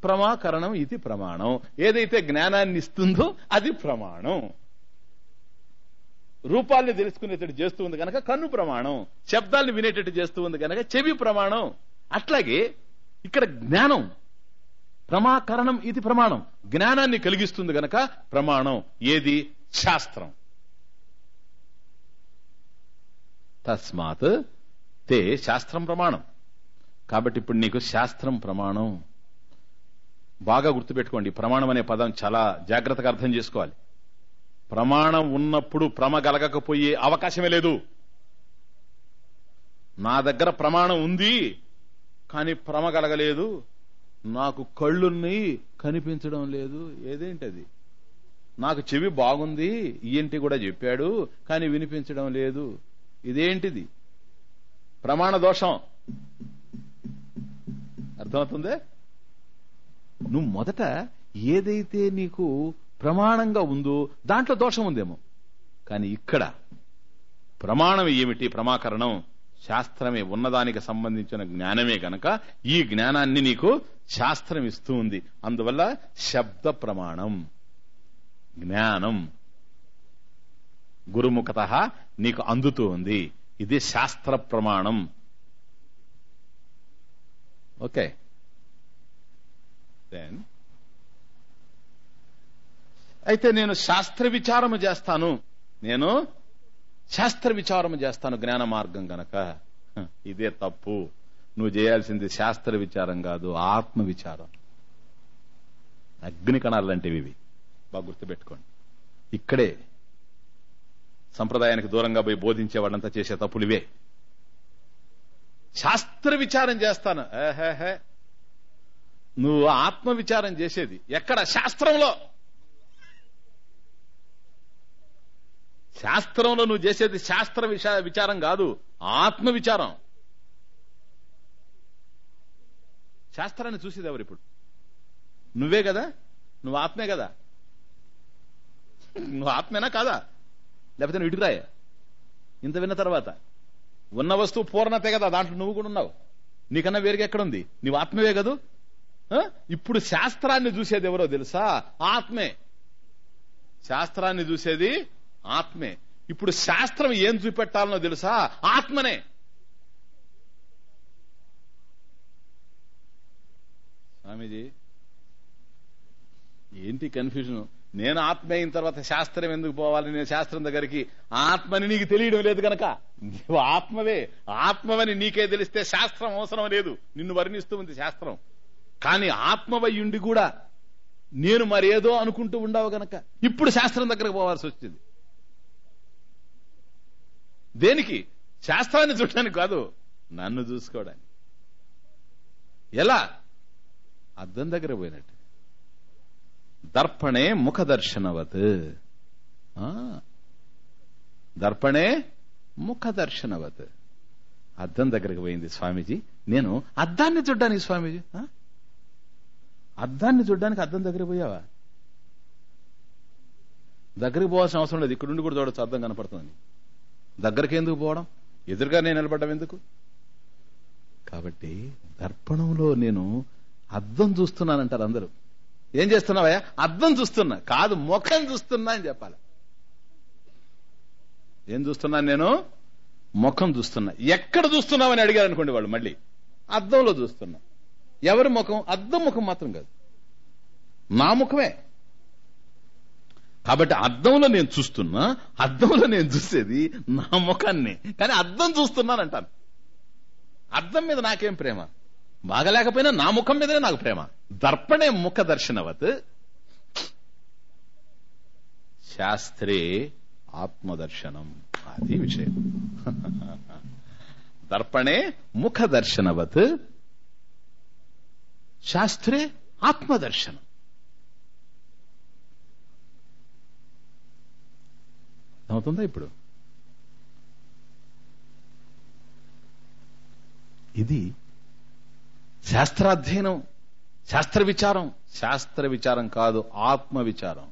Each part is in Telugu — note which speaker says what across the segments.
Speaker 1: ప్రమాకరణం ఇది ప్రమాణం ఏదైతే జ్ఞానాన్ని ఇస్తుందో అది ప్రమాణం రూపాల్ని తెలుసుకునేటట్టు చేస్తూ ఉంది కనుక కన్ను ప్రమాణం శబ్దాల్ని వినేటట్టు చేస్తూ ఉంది కనుక చెవి ప్రమాణం అట్లాగే ఇక్కడ జ్ఞానం ప్రమాకరణం ఇది ప్రమాణం జ్ఞానాన్ని కలిగిస్తుంది గనక ప్రమాణం ఏది శాస్త్రం తస్మాత్ తే శాస్త్రం ప్రమాణం కాబట్టి ఇప్పుడు నీకు శాస్త్రం ప్రమాణం బాగా గుర్తుపెట్టుకోండి ప్రమాణం అనే పదం చాలా జాగ్రత్తగా అర్థం చేసుకోవాలి ప్రమాణం ఉన్నప్పుడు ప్రమ గలగకపోయే అవకాశమే లేదు నా దగ్గర ప్రమాణం ఉంది కానీ ప్రమ గలగలేదు నాకు కళ్ళున్నాయి కనిపించడం లేదు ఏదేంటది నాకు చెవి బాగుంది ఈఎన్టి కూడా చెప్పాడు కానీ వినిపించడం లేదు ఇదేంటిది ప్రమాణ దోషం అర్థమవుతుందే నువ్వు మొదట ఏదైతే నీకు ప్రమాణంగా ఉందో దాంట్లో దోషం ఉందేమో కానీ ఇక్కడ ప్రమాణం ఏమిటి ప్రమాకరణం శాస్త్రమే ఉన్నదానికి సంబంధించిన జ్ఞానమే గనక ఈ జ్ఞానాన్ని నీకు శాస్త్రం ఇస్తూ ఉంది అందువల్ల శబ్ద ప్రమాణం జ్ఞానం గురుముఖత నీకు అందుతూ ఉంది ఇది శాస్త్ర ప్రమాణం ఓకే దెన్ అయితే నేను శాస్త్ర విచారము చేస్తాను నేను శాస్త్ర విచారము చేస్తాను జ్ఞాన మార్గం గనక హ, ఇదే తప్పు నువ్వు చేయాల్సింది శాస్త్ర విచారం కాదు ఆత్మ విచారం అగ్ని కణాలు లాంటివి ఇవి బాగా గుర్తుపెట్టుకోండి ఇక్కడే సంప్రదాయానికి దూరంగా పోయి బోధించే వాళ్ళంతా చేసే తప్పులు ఇవే శాస్త్ర విచారం చేస్తాను ఏహేహే. నువ్వు ఆత్మ విచారం చేసేది ఎక్కడ శాస్త్రంలో శాస్త్రంలో నువ్వు చేసేది శాస్త్ర విషా- విచారం కాదు ఆత్మ విచారం శాస్త్రాన్ని చూసేది ఎవరు ఇప్పుడు నువ్వే కదా నువ్వు ఆత్మే కదా నువ్వు ఆత్మేనా కాదా లేకపోతే నువ్వు ఇటుకురాయ ఇంత విన్న తర్వాత ఉన్న వస్తువు పూర్ణతే కదా దాంట్లో నువ్వు కూడా ఉన్నావు నీకన్నా వేరుగా ఎక్కడుంది నీవు ఆత్మవే కదూ ఆ? ఇప్పుడు శాస్త్రాన్ని చూసేది ఎవరో తెలుసా ఆత్మే శాస్త్రాన్ని చూసేది ఆత్మే ఇప్పుడు శాస్త్రం ఏం చూపెట్టాలనో తెలుసా ఆత్మనే స్వామీజీ ఏంటి కన్ఫ్యూజన్ నేను ఆత్మ అయిన తర్వాత శాస్త్రం ఎందుకు పోవాలి నేను శాస్త్రం దగ్గరికి ఆత్మని నీకు తెలియడం లేదు గనక నువ్వు ఆత్మవే ఆత్మవని నీకే తెలిస్తే శాస్త్రం అవసరం లేదు నిన్ను వర్ణిస్తూ ఉంది శాస్త్రం కానీ ఆత్మవయ్యుండి కూడా నేను మరేదో అనుకుంటూ ఉండవు గనక ఇప్పుడు శాస్త్రం దగ్గరకు పోవాల్సి వచ్చింది దేనికి శాస్త్రాన్ని చూడడానికి కాదు నన్ను చూసుకోవడానికి ఎలా అద్దం దగ్గర పోయినట్టు దర్పణే ముఖ దర్శనవత్ ఆ, దర్పణే ముఖ దర్శనవత్ అద్దం దగ్గరకు పోయింది స్వామీజీ నేను అద్దాన్ని చూడ్డానికి స్వామీజీ ఆ? అద్దాన్ని చూడ్డానికి అద్దం దగ్గర పోయావా దగ్గరికి పోవాల్సిన అవసరం లేదు ఇక్కడ నుండి కూడా చూడొచ్చు అద్దం కనపడుతుంది దగ్గరికి ఎందుకు పోవడం ఎదురుగా నేను నిలబడ్డం ఎందుకు కాబట్టి దర్పణంలో నేను అద్దం చూస్తున్నానంటారు అందరూ ఏం చేస్తున్నావయ్యా అద్దం చూస్తున్నా కాదు ముఖం చూస్తున్నా అని చెప్పాలి ఏం చూస్తున్నాను నేను ముఖం చూస్తున్నా ఎక్కడ చూస్తున్నావని అడిగారు అనుకోండి వాళ్ళు మళ్ళీ అద్దంలో చూస్తున్నా ఎవరి ముఖం అద్దం ముఖం మాత్రం కాదు నా ముఖమే కాబట్టి అద్దంలో నేను చూస్తున్నా అద్దంలో నేను చూసేది నా ముఖాన్ని కానీ అద్దం చూస్తున్నానంటాను అద్దం మీద నాకేం ప్రేమ బాగలేకపోయినా నా ముఖం మీదనే నాకు ప్రేమ దర్పణే ముఖ దర్శనవత్ శాస్త్రే ఆత్మదర్శనం అది విషయం దర్పణే ముఖ దర్శనవత్ శాస్త్రే ఆత్మదర్శనం అవుతుందా ఇప్పుడు ఇది శాస్త్రాధ్యయనం శాస్త్ర విచారం శాస్త్ర విచారం కాదు ఆత్మ విచారం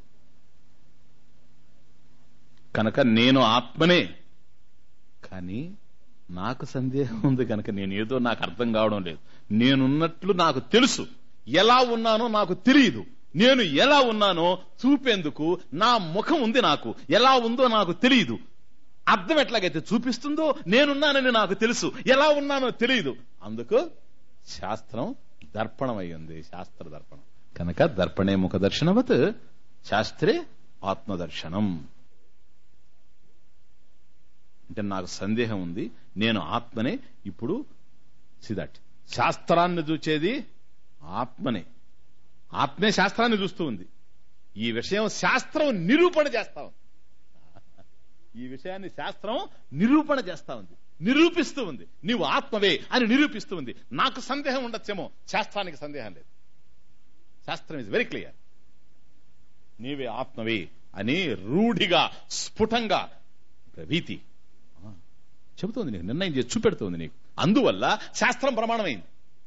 Speaker 1: కనుక నేను ఆత్మనే కానీ నాకు సందేహం ఉంది కనుక నేను ఏదో నాకు అర్థం కావడం లేదు నేనున్నట్లు నాకు తెలుసు ఎలా ఉన్నానో నాకు తెలియదు నేను ఎలా ఉన్నానో చూపేందుకు నా ముఖం ఉంది నాకు ఎలా ఉందో నాకు తెలియదు అర్థం ఎట్లాగైతే చూపిస్తుందో నేనున్నానని నాకు తెలుసు ఎలా ఉన్నానో తెలియదు అందుకు శాస్త్రం దర్పణం అయ్యింది శాస్త్ర దర్పణం కనుక దర్పణే ముఖ దర్శనవత్ శాస్త్రే ఆత్మదర్శనం అంటే నాకు సందేహం ఉంది నేను ఆత్మనే ఇప్పుడు సిదట్ శాస్త్రాన్ని చూచేది ఆత్మనే ఆత్మే శాస్త్రాన్ని చూస్తూ ఉంది ఈ విషయం శాస్త్రం నిరూపణ చేస్తా ఉంది ఈ విషయాన్ని శాస్త్రం నిరూపణ చేస్తా ఉంది నిరూపిస్తూ ఉంది నీవు ఆత్మవే అని నిరూపిస్తూ ఉంది నాకు సందేహం ఉండొచ్చేమో శాస్త్రానికి సందేహం లేదు శాస్త్రం ఇస్ వెరీ క్లియర్ నీవే ఆత్మవే అని రూఢిగా స్ఫుటంగా ప్రవీతి ఆ, చెబుతోంది నీకు నిర్ణయం చేసి చూపెడుతోంది నీకు అందువల్ల శాస్త్రం ప్రమాణమైంది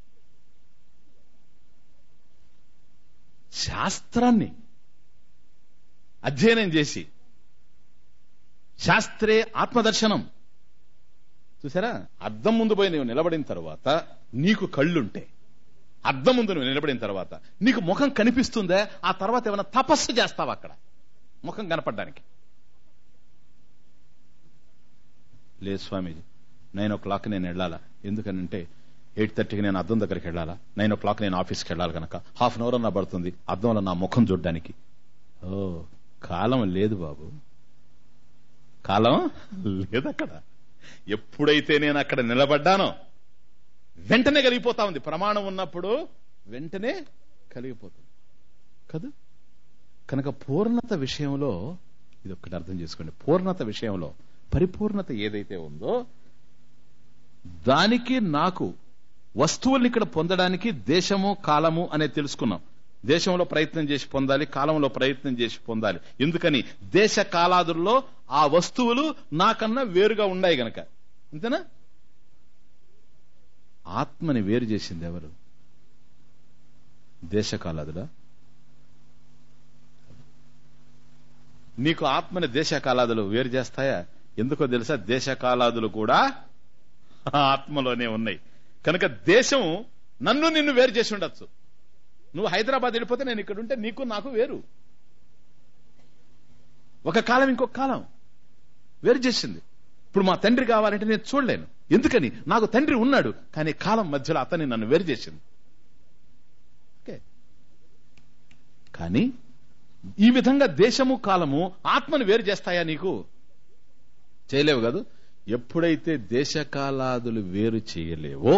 Speaker 1: శాస్త్రాన్ని అధ్యయనం చేసి శాస్త్రే ఆత్మదర్శనం చూసారా అద్దం ముందు పోయి నువ్వు నిలబడిన తర్వాత నీకు కళ్ళుంటే అద్దం ముందు నువ్వు నిలబడిన తర్వాత నీకు ముఖం కనిపిస్తుందా ఆ తర్వాత ఏమైనా తపస్సు చేస్తావా అక్కడ ముఖం కనపడడానికి లేదు స్వామీజీ నైన్ ఓ క్లాక్ నేను వెళ్ళాలా ఎందుకనంటే ఎయిట్ థర్టీకి నేను అద్దం దగ్గరికి వెళ్ళాలా నైన్ ఓ క్లాక్ నేను ఆఫీస్కి వెళ్ళాలి కనుక హాఫ్ అన్ అవర్ అన్నా పడుతుంది అద్దంలో నా ముఖం చూడడానికి ఓ కాలం లేదు బాబు కాలం లేదు అక్కడ ఎప్పుడైతే నేను అక్కడ నిలబడ్డానో వెంటనే కలిగిపోతా ఉంది ప్రమాణం ఉన్నప్పుడు వెంటనే కలిగిపోతుంది కదా కనుక పూర్ణత విషయంలో ఇది ఒక్కటి అర్థం చేసుకోండి పూర్ణత విషయంలో పరిపూర్ణత ఏదైతే ఉందో దానికి నాకు వస్తువుల్ని ఇక్కడ పొందడానికి దేశము కాలము అనేది తెలుసుకున్నాం దేశంలో ప్రయత్నం చేసి పొందాలి కాలంలో ప్రయత్నం చేసి పొందాలి ఎందుకని దేశ కాలాదుల్లో ఆ వస్తువులు నాకన్నా వేరుగా ఉన్నాయి గనక అంతేనా ఆత్మని వేరు చేసింది ఎవరు దేశ కాలాదులా నీకు ఆత్మని దేశ కాలాదులు వేరు చేస్తాయా ఎందుకో తెలుసా దేశ కాలాదులు కూడా ఆత్మలోనే ఉన్నాయి కనుక దేశం నన్ను నిన్ను వేరు చేసి ఉండొచ్చు నువ్వు హైదరాబాద్ వెళ్ళిపోతే నేను ఇక్కడ ఉంటే నీకు నాకు వేరు ఒక కాలం ఇంకొక కాలం వేరు చేసింది ఇప్పుడు మా తండ్రి కావాలంటే నేను చూడలేను ఎందుకని నాకు తండ్రి ఉన్నాడు కానీ కాలం మధ్యలో అతన్ని నన్ను వేరు చేసింది ఓకే కానీ ఈ విధంగా దేశము కాలము ఆత్మను వేరు చేస్తాయా నీకు చేయలేవు కాదు ఎప్పుడైతే దేశకాలాదులు వేరు చేయలేవో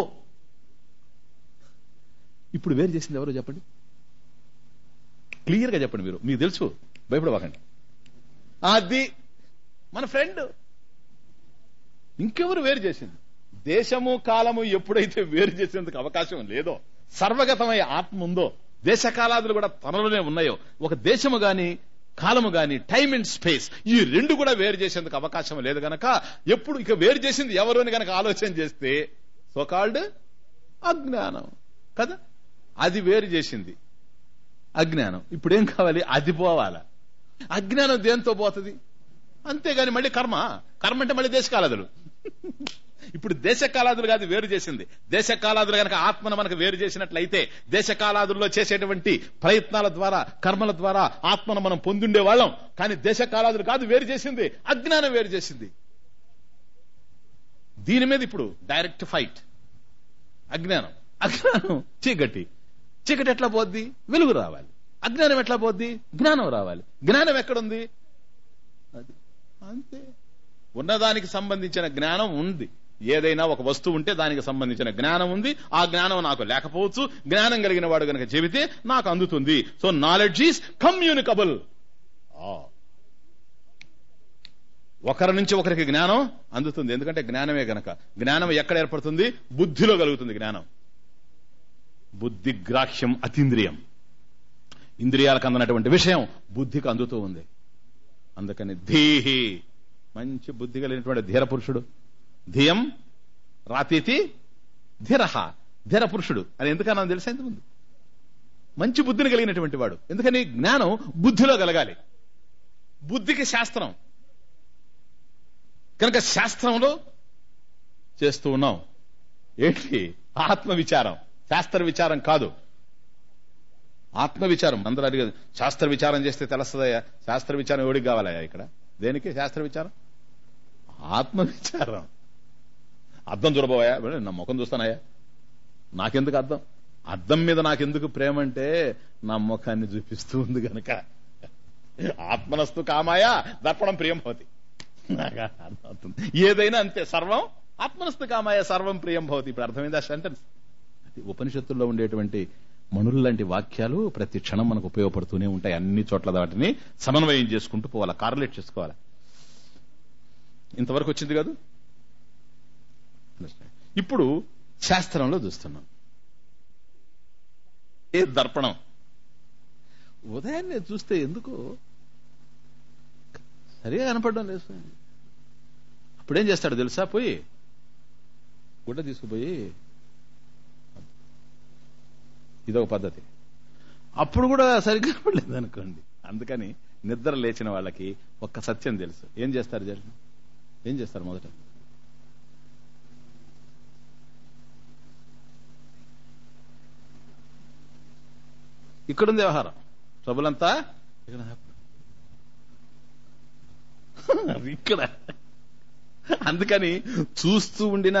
Speaker 1: ఇప్పుడు వేరు చేసింది ఎవరో చెప్పండి క్లియర్ గా చెప్పండి మీరు మీకు తెలుసు భయపడవాకండి అది మన ఫ్రెండ్ ఇంకెవరు వేరు చేసింది దేశము కాలము ఎప్పుడైతే వేరు చేసేందుకు అవకాశం లేదో సర్వగతమై ఆత్మ ఉందో దేశకాలాదులు కూడా తనలోనే ఉన్నాయో ఒక దేశము గాని కాలము గాని టైం అండ్ స్పేస్ ఈ రెండు కూడా వేరు చేసేందుకు అవకాశం లేదు గనక ఎప్పుడు ఇక వేరు చేసింది ఎవరు అని గనక ఆలోచన చేస్తే సోకాల్డ్ అజ్ఞానం కదా అది వేరు చేసింది అజ్ఞానం ఇప్పుడు ఏం కావాలి అది పోవాలా అజ్ఞానం దేంతో పోతుంది అంతేగాని మళ్ళీ కర్మ కర్మ అంటే మళ్ళీ దేశకాలాదులు ఇప్పుడు దేశకాలాదులు కాదు వేరు చేసింది దేశకాలాదులు గనక ఆత్మను మనకు వేరు చేసినట్లయితే దేశకాలాదుల్లో చేసేటువంటి ప్రయత్నాల ద్వారా కర్మల ద్వారా ఆత్మను మనం పొందుండే వాళ్ళం కానీ దేశకాలాదులు కాదు వేరు చేసింది అజ్ఞానం వేరు చేసింది దీని మీద ఇప్పుడు డైరెక్ట్ ఫైట్ అజ్ఞానం అజ్ఞానం చీకటి చీకటి ఎట్లా పోద్ది వెలుగు రావాలి అజ్ఞానం ఎట్లా పోద్ది జ్ఞానం రావాలి జ్ఞానం ఎక్కడుంది అది అంతే ఉన్నదానికి సంబంధించిన జ్ఞానం ఉంది ఏదైనా ఒక వస్తువు ఉంటే దానికి సంబంధించిన జ్ఞానం ఉంది ఆ జ్ఞానం నాకు లేకపోవచ్చు జ్ఞానం కలిగిన వాడు గనక చెబితే నాకు అందుతుంది సో నాలెడ్జ్ ఈస్ కమ్యూనికబుల్ ఒకరి నుంచి ఒకరికి జ్ఞానం అందుతుంది ఎందుకంటే జ్ఞానమే గనక జ్ఞానం ఎక్కడ ఏర్పడుతుంది బుద్ధిలో కలుగుతుంది జ్ఞానం బుద్ధి గ్రాహ్యం అతీంద్రియం ఇంద్రియాలకు అందనటువంటి విషయం బుద్ధికి అందుతూ ఉంది అందుకని ధీహి మంచి బుద్ధి కలిగినటువంటి ధీర పురుషుడు ధియం రాతీతి ధీరహ ధీర పురుషుడు అని ఎందుకన్నా తెలుసా ఇంతకుముందు మంచి బుద్ధిని కలిగినటువంటి వాడు ఎందుకని జ్ఞానం బుద్ధిలో కలగాలి బుద్ధికి శాస్త్రం కనుక శాస్త్రంలో చేస్తూ ఉన్నాం ఏంటి ఆత్మ విచారం శాస్త్ర విచారం కాదు ఆత్మ విచారం అందరూ అడిగేది శాస్త్ర విచారం చేస్తే తెలుస్తుందయ్యా శాస్త్ర విచారం ఎవడికి కావాలయ్యా ఇక్కడ దేనికి శాస్త్ర విచారం ఆత్మ విచారం అర్థం చూడబోయా నా ముఖం చూస్తానయ్యా నాకెందుకు అర్థం అద్దం మీద నాకెందుకు ప్రేమ అంటే నా ముఖాన్ని చూపిస్తూ ఉంది గనక ఆత్మనస్తు కామాయ దర్పణం ప్రియం భవతి నాకు అర్థమవుతుంది ఏదైనా అంతే సర్వం ఆత్మనస్తు కామాయ సర్వం ప్రియం భవతి ఇప్పుడు అర్థమైంది ఆ సెంటెన్స్ అది ఉపనిషత్తుల్లో ఉండేటువంటి మణులు లాంటి వాక్యాలు ప్రతి క్షణం మనకు ఉపయోగపడుతూనే ఉంటాయి అన్ని చోట్ల వాటిని సమన్వయం చేసుకుంటూ పోవాలి కార్లేట్ చేసుకోవాలి ఇంతవరకు వచ్చింది కాదు ఇప్పుడు శాస్త్రంలో చూస్తున్నాం ఏ దర్పణం ఉదయాన్నే చూస్తే ఎందుకు సరిగా కనపడడం లేదు స్వామి. అప్పుడేం చేస్తాడు తెలుసా పోయి గుడ్డ తీసుకుపోయి ఇదొక పద్ధతి అప్పుడు కూడా సరిగ్గా కనపడలేదు అనుకోండి అందుకని నిద్ర లేచిన వాళ్ళకి ఒక్క సత్యం తెలుసు ఏం చేస్తారు జల్లి ఏం చేస్తారు మొదట ఇక్కడుంది వ్యవహారం ట్రబులంతా ఇక్కడ అది ఇక్కడ అందుకని చూస్తూ ఉండిన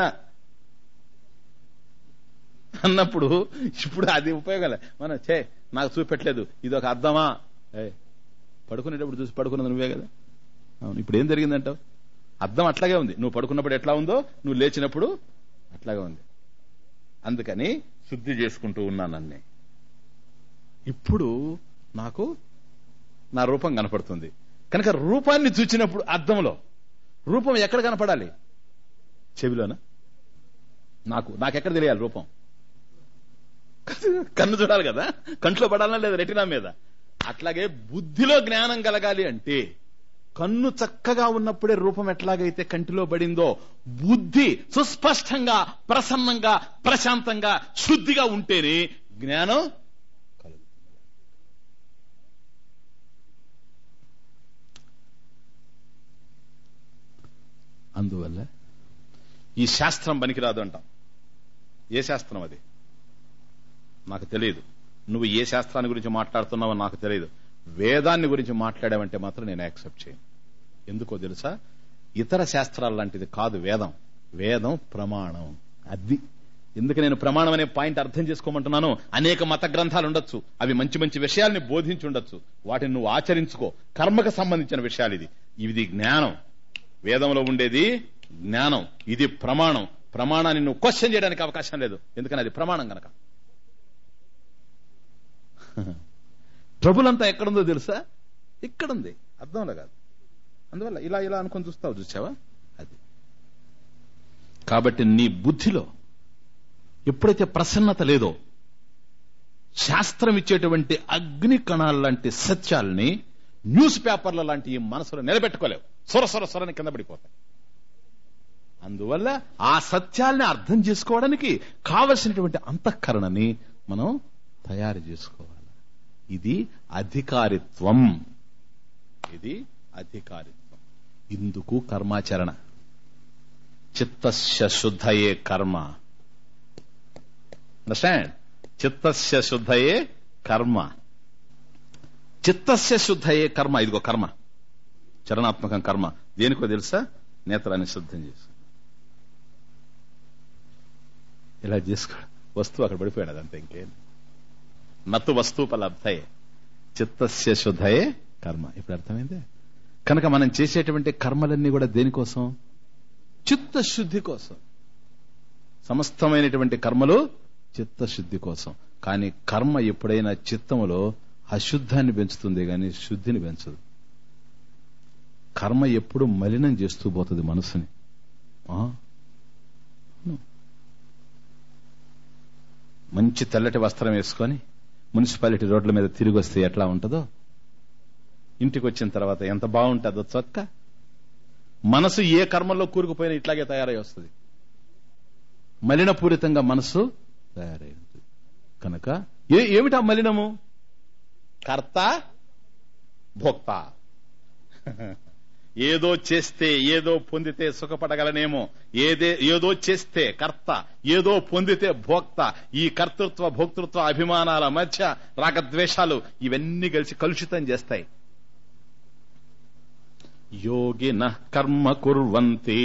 Speaker 1: అన్నప్పుడు ఇప్పుడు అది ఉపయోగాలే మనం చే నాకు చూపెట్టలేదు ఇది ఒక అర్థమా ఏ పడుకునేటప్పుడు చూసి పడుకున్నది నువ్వే కదా అవును ఇప్పుడు ఏం జరిగిందంటావు అర్థం అట్లాగే ఉంది నువ్వు పడుకున్నప్పుడు ఎట్లా ఉందో నువ్వు లేచినప్పుడు అట్లాగే ఉంది అందుకని శుద్ధి చేసుకుంటూ ఉన్నానన్నే ఇప్పుడు నాకు నా రూపం కనపడుతుంది కనుక రూపాన్ని చూచినప్పుడు అర్థంలో రూపం ఎక్కడ కనపడాలి చెవిలోనా నాకు నాకెక్కడ తెలియాలి రూపం కన్ను చూడాలి కదా కంట్లో పడాలన్నా లేదా రెటినా మీద అట్లాగే బుద్ధిలో జ్ఞానం కలగాలి అంటే కన్ను చక్కగా ఉన్నప్పుడే రూపం ఎట్లాగైతే కంటిలో పడిందో బుద్ధి సుస్పష్టంగా ప్రసన్నంగా ప్రశాంతంగా శుద్ధిగా ఉంటేనే జ్ఞానం కలుగుతుంది అందువల్ల ఈ శాస్త్రం పనికిరాదు అంటాం ఏ శాస్త్రం అది నాకు తెలియదు నువ్వు ఏ శాస్త్రాన్ని గురించి మాట్లాడుతున్నావో నాకు తెలియదు వేదాన్ని గురించి మాట్లాడావంటే మాత్రం నేను యాక్సెప్ట్ చేయను ఎందుకో తెలుసా ఇతర శాస్త్రాల లాంటిది కాదు వేదం వేదం ప్రమాణం అది ఎందుకు నేను ప్రమాణం అనే పాయింట్ అర్థం చేసుకోమంటున్నాను అనేక మత గ్రంథాలు ఉండొచ్చు అవి మంచి మంచి విషయాల్ని బోధించి ఉండొచ్చు వాటిని నువ్వు ఆచరించుకో కర్మకు సంబంధించిన విషయాలు ఇది ఇది జ్ఞానం వేదంలో ఉండేది జ్ఞానం ఇది ప్రమాణం ప్రమాణాన్ని నువ్వు క్వశ్చన్ చేయడానికి అవకాశం లేదు ఎందుకని అది ప్రమాణం గనక ట్రబుల్ అంతా ఎక్కడుందో తెలుసా ఇక్కడుంది అర్థంలో కాదు అందువల్ల ఇలా ఇలా అనుకొని చూస్తావు చూసావా అది కాబట్టి నీ బుద్ధిలో ఎప్పుడైతే ప్రసన్నత లేదో శాస్త్రం ఇచ్చేటువంటి అగ్ని కణాల లాంటి సత్యాల్ని న్యూస్ పేపర్ల లాంటి ఈ మనసులో నిలబెట్టుకోలేవు సొర సొర సొరని కింద పడిపోతాయి అందువల్ల ఆ సత్యాల్ని అర్థం చేసుకోవడానికి కావలసినటువంటి అంతఃకరణని మనం తయారు చేసుకోవాలి ఇది అధికారిత్వం ఇది అధికారిత్వం ఇందుకు కర్మాచరణ చిత్తస్య శుద్ధయే కర్మ అండర్స్టాండ్ చిత్తస్య శుద్ధయే కర్మ చిత్తస్య శుద్ధయే కర్మ ఇదిగో కర్మ చరణాత్మకం కర్మ దేనికో తెలుసా నేత్రాన్ని శుద్ధం చేసు ఇలా చేసుకో వస్తువు అక్కడ పడిపోయాడు అదంతా ఇంకేం నత్తు వస్తువుపలబ్ధయే చిత్తస్య శుద్ధయే కర్మ ఇప్పుడు అర్థమైందే కనుక మనం చేసేటువంటి కర్మలన్నీ కూడా దేనికోసం చిత్తశుద్ధి కోసం సమస్తమైనటువంటి కర్మలు చిత్తశుద్ధి కోసం కానీ కర్మ ఎప్పుడైనా చిత్తములో అశుద్ధాన్ని పెంచుతుంది కానీ శుద్ధిని పెంచదు కర్మ ఎప్పుడు మలినం చేస్తూ పోతుంది మనసుని ఆ? మంచి తెల్లటి వస్త్రం వేసుకొని మున్సిపాలిటీ రోడ్ల మీద తిరిగి వస్తే ఎట్లా ఉంటుందో ఇంటికి వచ్చిన తర్వాత ఎంత బాగుంటుందో చొక్క మనసు ఏ కర్మల్లో కూరుకుపోయినా ఇట్లాగే తయారై వస్తుంది మలినపూరితంగా మనసు తయారై ఉంటుంది కనుక ఏ ఏమిటా మలినము కర్త భోక్త ఏదో చేస్తే ఏదో పొందితే సుఖపడగలనేమో ఏదే ఏదో చేస్తే కర్త ఏదో పొందితే భోక్త ఈ కర్తృత్వ భోక్తృత్వ అభిమానాల మధ్య రాగద్వేషాలు ఇవన్నీ కలిసి కలుషితం చేస్తాయి యోగిన కర్మ కుర్వంతి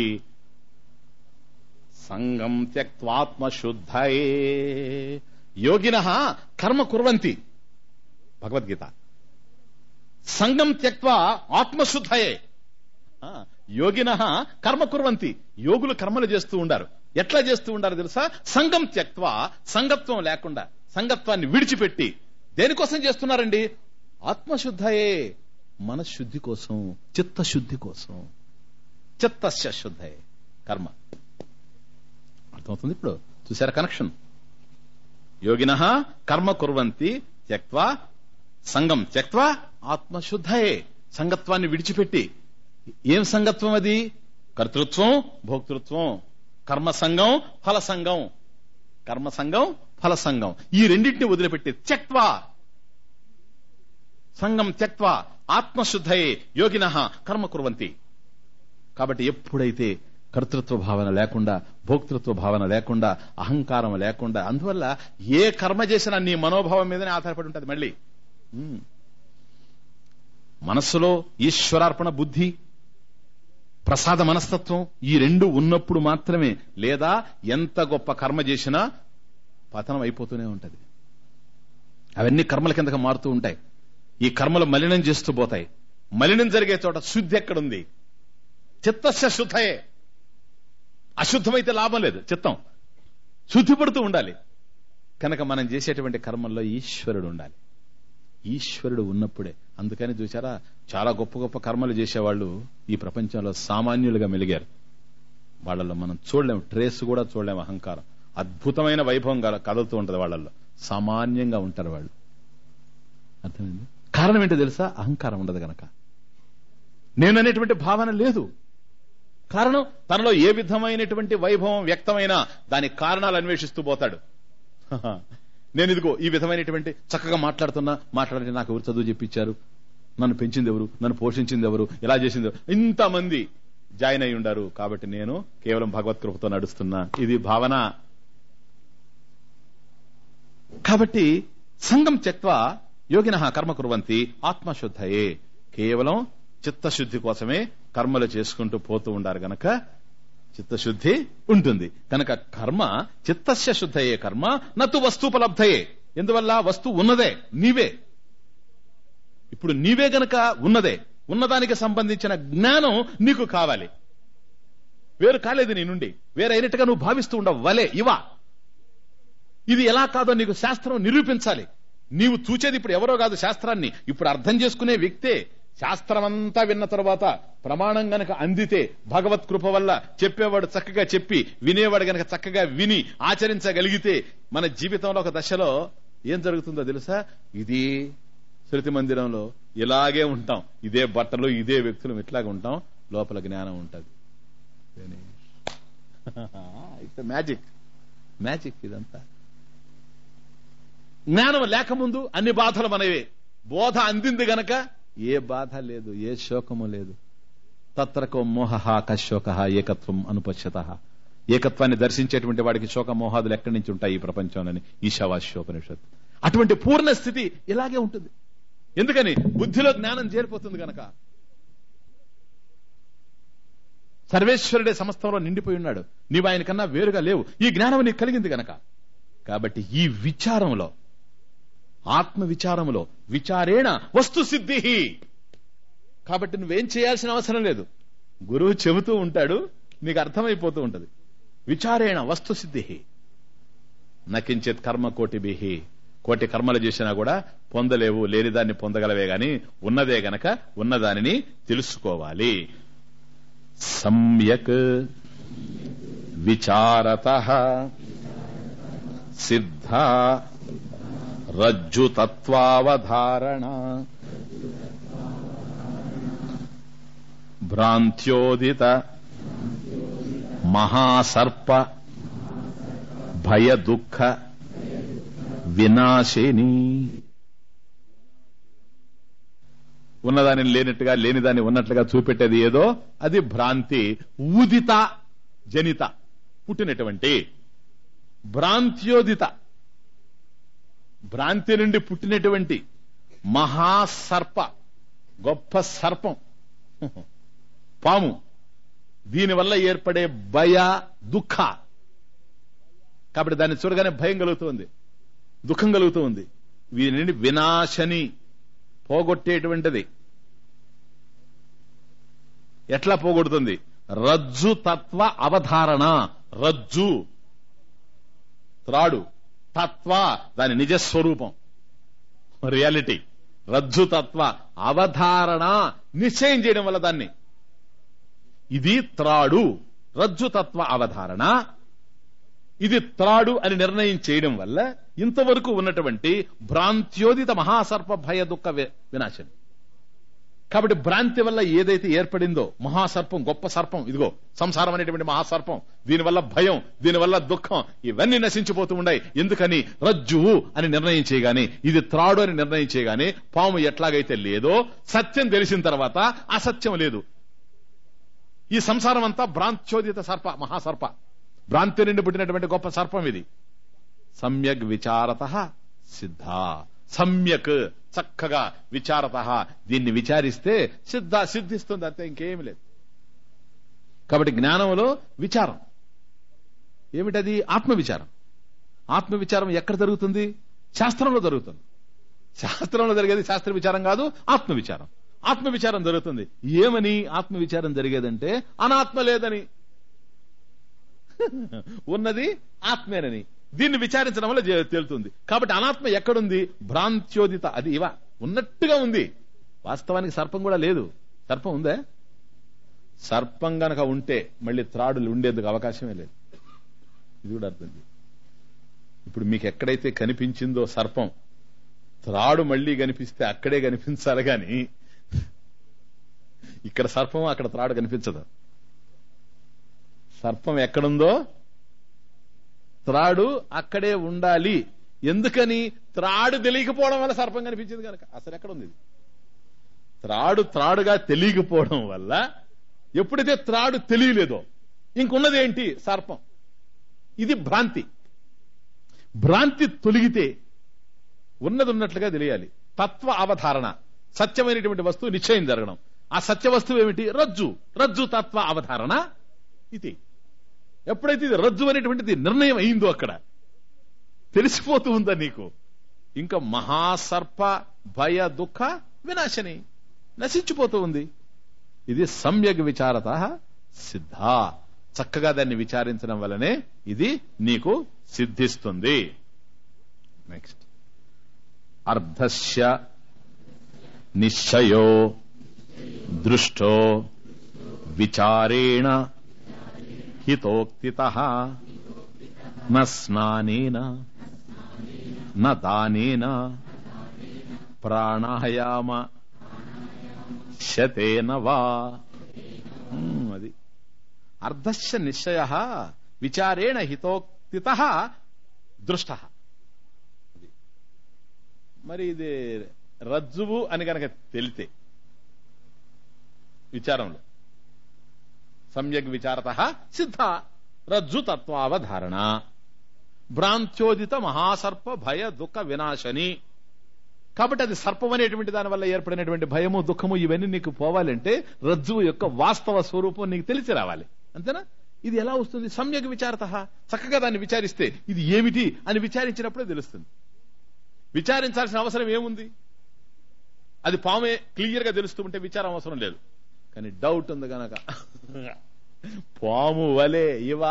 Speaker 1: సంగం త్యక్వాత్మశుద్ధయే యోగిన కర్మ కుర్వంతి భగవద్గీత సంగం త్యక్వా ఆత్మశుద్ధయే యోగిన కర్మ కుర్వంతి యోగులు కర్మలు చేస్తూ ఉండారు ఎట్లా చేస్తూ ఉండారు తెలుసా సంఘం త్యక్వా సంగత్వం లేకుండా సంగత్వాన్ని విడిచిపెట్టి దేనికోసం చేస్తున్నారండి ఆత్మశుద్ధయే మనశుద్ధి కోసం చిత్తశుద్ధి కోసం చిత్తస్య శుద్ధయే కర్మ అర్థమవుతుంది ఇప్పుడు చూసారా కనెక్షన్ యోగిన కర్మ కుర్వంతి త్యక్వా సంగం త్యక్వా ఆత్మశుద్ధయే సంగత్వాన్ని విడిచిపెట్టి ఏం సంగత్వం అది కర్తృత్వం భోక్తృత్వం కర్మ సంఘం ఫల సంఘం కర్మ సంఘం ఫల సంఘం ఈ రెండింటిని వదిలిపెట్టి త్యక్వా సంఘం త్యక్వా ఆత్మశుద్ధయే యోగిన కర్మ కుర్వంతి కాబట్టి ఎప్పుడైతే కర్తృత్వ భావన లేకుండా భోక్తృత్వ భావన లేకుండా అహంకారం లేకుండా అందువల్ల ఏ కర్మ చేసినా నీ మనోభావం మీదనే ఆధారపడి ఉంటుంది మళ్ళీ ఉమ్. మనస్సులో ఈశ్వరార్పణ బుద్ధి ప్రసాద మనస్తత్వం ఈ రెండు ఉన్నప్పుడు మాత్రమే లేదా ఎంత గొప్ప కర్మ చేసినా పతనం అయిపోతూనే ఉంటది అవన్నీ కర్మల కిందకి మారుతూ ఉంటాయి ఈ కర్మలు మలినం చేస్తూ పోతాయి మలినం జరిగే చోట శుద్ధి ఎక్కడుంది చిత్తస్య శుద్ధయే అశుద్ధమైతే లాభం లేదు చిత్తం శుద్ధి పడుతూ ఉండాలి కనుక మనం చేసేటువంటి కర్మల్లో ఈశ్వరుడు ఉండాలి ఈశ్వరుడు ఉన్నప్పుడే అందుకని చూసారా చాలా గొప్ప గొప్ప కర్మలు చేసేవాళ్ళు ఈ ప్రపంచంలో సామాన్యులుగా మెలిగారు వాళ్ళల్లో మనం చూడలేము ట్రేస్ కూడా చూడలేము అహంకారం అద్భుతమైన వైభవం గా- కదులుతూ ఉంటది వాళ్ళల్లో సామాన్యంగా ఉంటారు వాళ్ళు అర్థమైంది కారణం ఏంటో తెలుసా అహంకారం ఉండదు గనక నేననేటువంటి భావన లేదు కారణం తనలో ఏ విధమైనటువంటి వైభవం వ్యక్తమైనా దానికి కారణాలు అన్వేషిస్తూ పోతాడు హహ. నేను ఇదిగో ఈ విధమైనటువంటి చక్కగా మాట్లాడుతున్నా మాట్లాడితే నాకు ఎవరు చదువు చెప్పించారు నన్ను పెంచింది ఎవరు నన్ను పోషించింది ఎవరు ఇలా చేసింది ఎవరు ఇంతమంది జాయిన్ అయి ఉండారు కాబట్టి నేను కేవలం భగవత్ కృపతో నడుస్తున్నా ఇది భావన కాబట్టి సంఘం త్యక్వా యోగిన కర్మ కుర్వంతి ఆత్మశుద్ధయే కేవలం చిత్తశుద్ధి కోసమే కర్మలు చేసుకుంటూ పోతూ ఉండారు గనక చిత్తశుద్ధి ఉంటుంది కనుక కర్మ చిత్తస్య శుద్ధయే కర్మ నతు వస్తుపలబ్ధయే ఎందువల్ల వస్తువు ఉన్నదే నీవే ఇప్పుడు నీవే గనక ఉన్నదే ఉన్నదానికి సంబంధించిన జ్ఞానం నీకు కావాలి వేరు కాలేదు నీ నుండి వేరైనట్టుగా నువ్వు భావిస్తూ ఉండవు వలే ఇవా ఇది ఎలా కాదో నీకు శాస్త్రం నిరూపించాలి నీవు చూచేది ఇప్పుడు ఎవరో కాదు శాస్త్రాన్ని ఇప్పుడు అర్థం చేసుకునే వ్యక్తే శాస్త్రమంతా విన్న తర్వాత ప్రమాణం గనక అందితే భగవత్ కృప వల్ల చెప్పేవాడు చక్కగా చెప్పి వినేవాడు గనక చక్కగా విని ఆచరించగలిగితే మన జీవితంలో ఒక దశలో ఏం జరుగుతుందో తెలుసా ఇది శృతి మందిరంలో ఇలాగే ఉంటాం ఇదే బట్టలు ఇదే వ్యక్తులు ఇట్లాగే ఉంటాం లోపల జ్ఞానం ఉంటుంది ఇట్స్ మ్యాజిక్ మ్యాజిక్ ఇదంతా జ్ఞానం లేకముందు అన్ని బాధలు మనవే బోధ అందింది గనక ఏ బాధ లేదు ఏ శోకము లేదు తత్రకో మోహ కశోక ఏకత్వం అనుపశ్యత ఏకత్వాన్ని దర్శించేటువంటి వాడికి శోక మోహాదులు ఎక్కడి నుంచి ఉంటాయి ఈ ప్రపంచంలోని ఈశావాస్యోపనిషత్ అటువంటి పూర్ణ స్థితి ఇలాగే ఉంటుంది ఎందుకని బుద్ధిలో జ్ఞానం చేరిపోతుంది గనక సర్వేశ్వరుడే సమస్తంలో నిండిపోయి ఉన్నాడు నీవు ఆయన కన్నా వేరుగా లేవు ఈ జ్ఞానం నీకు కలిగింది గనక కాబట్టి ఈ విచారంలో ఆత్మ విచారములో విచారేణ వస్తు సిద్ధి కాబట్టి నువ్వేం చేయాల్సిన అవసరం లేదు గురువు చెబుతూ ఉంటాడు నీకు అర్థమైపోతూ ఉంటది విచారేణ వస్తు సిద్ధి నకించిత్ కర్మ కోటిభిహి కోటి కర్మలు చేసినా కూడా పొందలేవు లేనిదాన్ని పొందగలవే గాని ఉన్నదే గనక ఉన్నదానిని తెలుసుకోవాలి సమ్యక్ విచారత సిద్ధ రజ్జుతత్వావధారణ భ్రాంత్యోదిత మహాసర్ప భయ దుఃఖ వినాశిని ఉన్నదాన్ని లేనట్టుగా లేనిదాన్ని ఉన్నట్లుగా చూపెట్టేది ఏదో అది భ్రాంతి ఊదిత జనిత పుట్టినటువంటి భ్రాంత్యోదిత భ్రాంతి నుండి పుట్టినటువంటి మహాసర్ప గొప్ప సర్పం పాము దీనివల్ల ఏర్పడే భయ దుఃఖ కాబట్టి దాన్ని చూడగానే భయం కలుగుతుంది దుఃఖం కలుగుతూ ఉంది వీరి నుండి వినాశని పోగొట్టేటువంటిది ఎట్లా పోగొడుతుంది రజ్జు తత్వ అవధారణ రజ్జు త్రాడు తత్వ దాని నిజస్వరూపం రియాలిటీ రజ్జు తత్వ అవధారణ నిశ్చయం చేయడం వల్ల దాన్ని ఇది త్రాడు రజ్జు తత్వ అవధారణ ఇది త్రాడు అని నిర్ణయం చేయడం వల్ల ఇంతవరకు ఉన్నటువంటి భ్రాంత్యోదిత మహాసర్ప భయ దుఃఖ వి- వినాశనం కాబట్టి భ్రాంతి వల్ల ఏదైతే ఏర్పడిందో మహాసర్పం గొప్ప సర్పం ఇదిగో సంసారం అనేటువంటి మహాసర్పం దీనివల్ల భయం దీనివల్ల దుఃఖం ఇవన్నీ నశించిపోతూ ఉన్నాయి ఎందుకని రజ్జువు అని నిర్ణయం చేయగానే ఇది త్రాడు అని నిర్ణయం చేయగానే పాము ఎట్లాగైతే లేదో సత్యం తెలిసిన తర్వాత అసత్యం లేదు ఈ సంసారం అంతా భ్రాంత్యోదిత సర్ప మహాసర్ప భ్రాంతి నుండి పుట్టినటువంటి గొప్ప సర్పం ఇది సమ్యక్ విచారత సిద్ధ సమ్యక్ చక్కగా విచారత దీన్ని విచారిస్తే సిద్ధ సిద్ధిస్తుంది అంతే ఇంకేమి లేదు కాబట్టి జ్ఞానంలో విచారం ఏమిటది ఆత్మ విచారం ఆత్మ విచారం ఎక్కడ జరుగుతుంది శాస్త్రంలో జరుగుతుంది శాస్త్రంలో జరిగేది శాస్త్ర విచారం కాదు ఆత్మ విచారం ఆత్మ విచారం జరుగుతుంది ఏమని ఆత్మ విచారం జరిగేదంటే అనాత్మ లేదని ఉన్నది ఆత్మేనని దీన్ని విచారించడం వల్ల జే- తేలుతుంది కాబట్టి అనాత్మ ఎక్కడుంది భ్రాంత్యోదిత అది ఇవ ఉన్నట్టుగా ఉంది వాస్తవానికి సర్పం కూడా లేదు సర్పం ఉందే సర్పం గనక ఉంటే మళ్ళీ త్రాడులు ఉండేందుకు అవకాశమే లేదు ఇది కూడా అర్థం చేసుకో. ఇప్పుడు మీకు ఎక్కడైతే కనిపించిందో సర్పం త్రాడు మళ్ళీ కనిపిస్తే అక్కడే కనిపించాలి గాని ఇక్కడ సర్పం అక్కడ త్రాడు కనిపించదు సర్పం ఎక్కడుందో త్రాడు అక్కడే ఉండాలి ఎందుకని త్రాడు తెలియకపోవడం వల్ల సర్పం కనిపించింది కనుక అసలు ఎక్కడ ఉంది ఇది? త్రాడు త్రాడుగా తెలియకపోవడం వల్ల ఎప్పుడైతే త్రాడు తెలియలేదో ఇంకున్నది ఏంటి సర్పం ఇది భ్రాంతి భ్రాంతి తొలగితే ఉన్నది ఉన్నట్లుగా తెలియాలి తత్వ అవధారణ సత్యమైనటువంటి వస్తువు నిశ్చయం జరగడం ఆ సత్య వస్తువు ఏమిటి రజ్జు రజ్జు తత్వ అవధారణ ఇది ఎప్పుడైతే ఇది రజ్జు అనేటువంటిది నిర్ణయం అయిందో అక్కడ తెలిసిపోతూ ఉందా నీకు ఇంకా మహాసర్ప భయ దుఃఖ వినాశని నశించిపోతూ ఉంది ఇది సమ్యక్ విచారత సిద్ధ చక్కగా దాన్ని విచారించడం వల్లనే ఇది నీకు సిద్ధిస్తుంది నెక్స్ట్ అర్ధస్య నిశ్చయో దృష్టో విచారేణ హితోక్తిత న స్నానేన న దానేన ప్రాణాయామ శతేన వా ఉమ్, అది అర్ధస్య నిశ్చయ విచారేణ హితోక్తిత దృష్ట మరి ఇది రజ్జువు అని గనక తెలితే విచారంలో సమ్యక్ విచారత సిద్ధ రజ్జు తత్వావధారణ భ్రాంత్యోదిత మహాసర్ప భయ దుఃఖ వినాశని కాబట్టి అది సర్పం అనేటువంటి దాని వల్ల ఏర్పడినటువంటి భయము దుఃఖము ఇవన్నీ నీకు పోవాలంటే రజ్జువు యొక్క వాస్తవ స్వరూపం నీకు తెలిసి రావాలి అంతేనా ఇది ఎలా వస్తుంది సమ్యక్ విచారత చక్కగా దాన్ని విచారిస్తే ఇది ఏమిటి అని విచారించినప్పుడే తెలుస్తుంది విచారించాల్సిన అవసరం ఏముంది అది పామే క్లియర్ గా తెలుస్తూ ఉంటే విచారం అవసరం లేదు కానీ డౌట్ ఉంది గనక పాము వలే ఇవ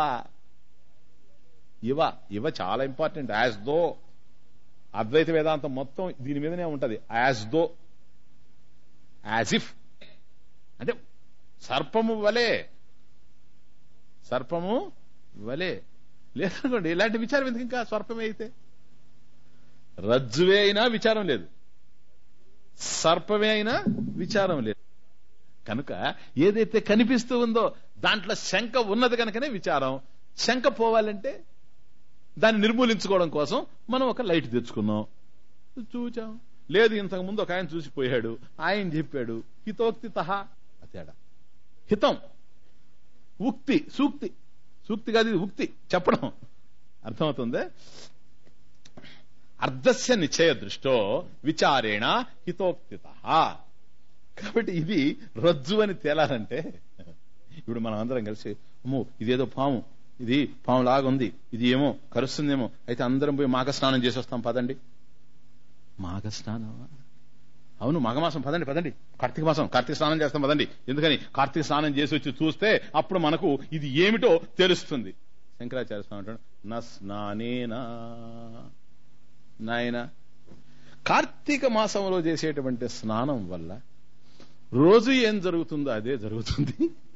Speaker 1: ఇవ ఇవ చాలా ఇంపార్టెంట్ యాజ్ దో అద్వైత వేదాంతం మొత్తం దీని మీదనే ఉంటది యాజ్ దో యాజ్ ఇఫ్ అంటే సర్పము వలే సర్పము వలే లేదనుకోండి ఇలాంటి విచారం ఎందుకు ఇంకా సర్పమే అయితే రజ్జువే అయినా విచారం లేదు సర్పమే అయినా విచారం లేదు కనుక ఏదైతే కనిపిస్తూ ఉందో దాంట్లో శంక ఉన్నది కనుకనే విచారం శంక పోవాలంటే దాన్ని నిర్మూలించుకోవడం కోసం మనం ఒక లైట్ తెచ్చుకున్నాం చూచాం లేదు ఇంతకు ముందు ఒక ఆయన చూసిపోయాడు ఆయన చెప్పాడు హితోక్తి తహా తేడా హితం ఉక్తి సూక్తి సూక్తి కాదు ఇది ఉక్తి చెప్పడం అర్థమవుతుంది అర్ధస్య నిశ్చయ దృష్టో విచారేణ హితోక్తిత కాబట్టి ఇది రజ్జు అని తేలాలంటే ఇప్పుడు మనం అందరం కలిసి అమ్మో ఇదేదో పాము ఇది పాము లాగా ఉంది ఇది ఏమో కరుస్తుందేమో అయితే అందరం పోయి మాఘ స్నానం చేసి వస్తాం పదండి మాఘ స్నానం అవును మాఘమాసం పదండి పదండి కార్తీక మాసం కార్తీక స్నానం చేస్తాం పదండి ఎందుకని కార్తీక స్నానం చేసి వచ్చి చూస్తే అప్పుడు మనకు ఇది ఏమిటో తెలుస్తుంది శంకరాచార్య స్వామి అంటాడు నా స్నానేనా నాయన కార్తీక మాసంలో చేసేటువంటి స్నానం వల్ల రోజు ఏం జరుగుతుందో అదే జరుగుతుంది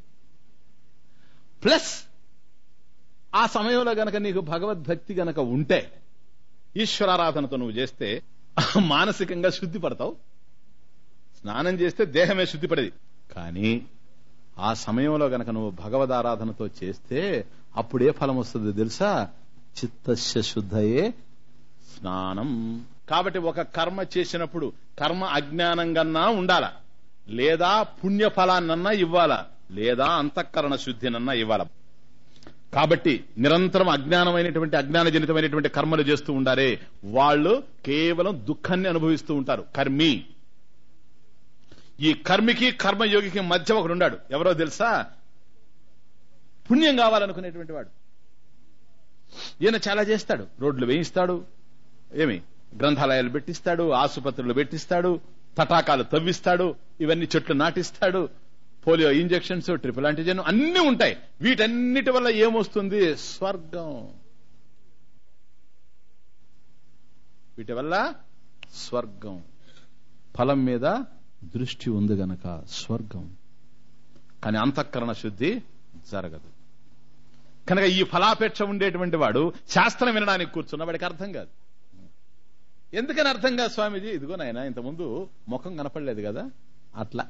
Speaker 1: ప్లస్ ఆ సమయంలో గనక నీకు భగవద్భక్తి గనక ఉంటే ఈశ్వరారాధనతో నువ్వు చేస్తే మానసికంగా శుద్ధి పడతావు స్నానం చేస్తే దేహమే శుద్ధి పడేది కానీ ఆ సమయంలో గనక నువ్వు భగవదారాధనతో చేస్తే అప్పుడే ఫలం వస్తుంది తెలుసా చిత్తస్య శుద్ధయే స్నానం కాబట్టి ఒక కర్మ చేసినప్పుడు కర్మ అజ్ఞానంగా ఉండాల లేదా పుణ్య ఫలాన్నన్నా ఇవ్వాలా లేదా అంతఃకరణ శుద్ధినన్నా ఇవ్వాల కాబట్టి నిరంతరం అజ్ఞానమైనటువంటి అజ్ఞాన జనితమైనటువంటి కర్మలు చేస్తూ ఉండారే వాళ్ళు కేవలం దుఃఖాన్ని అనుభవిస్తూ ఉంటారు కర్మి ఈ కర్మికి కర్మయోగికి మధ్య ఒకడు ఉన్నాడు ఎవరో తెలుసా పుణ్యం కావాలనుకునేటువంటి వాడు ఈయన చాలా చేస్తాడు రోడ్లు వేయిస్తాడు ఏమి గ్రంథాలయాలు పెట్టిస్తాడు ఆసుపత్రులు పెట్టిస్తాడు తటాకాలు తవ్విస్తాడు ఇవన్నీ చెట్లు నాటిస్తాడు పోలియో ఇంజెక్షన్స్ ట్రిపుల్ యాంటీజెన్ అన్ని ఉంటాయి వీటన్నిటి వల్ల ఏమొస్తుంది స్వర్గం వీటి వల్ల స్వర్గం ఫలం మీద దృష్టి ఉంది గనక స్వర్గం కానీ అంతఃకరణ శుద్ధి జరగదు కనుక ఈ ఫలాపేక్ష ఉండేటువంటి వాడు శాస్త్రం వినడానికి కూర్చున్న వాడికి అర్థం కాదు ఎందుకని అర్థం కాదు స్వామీజీ ఇదిగో నాయన ఇంతకుముందు ముఖం కనపడలేదు కదా అట్లా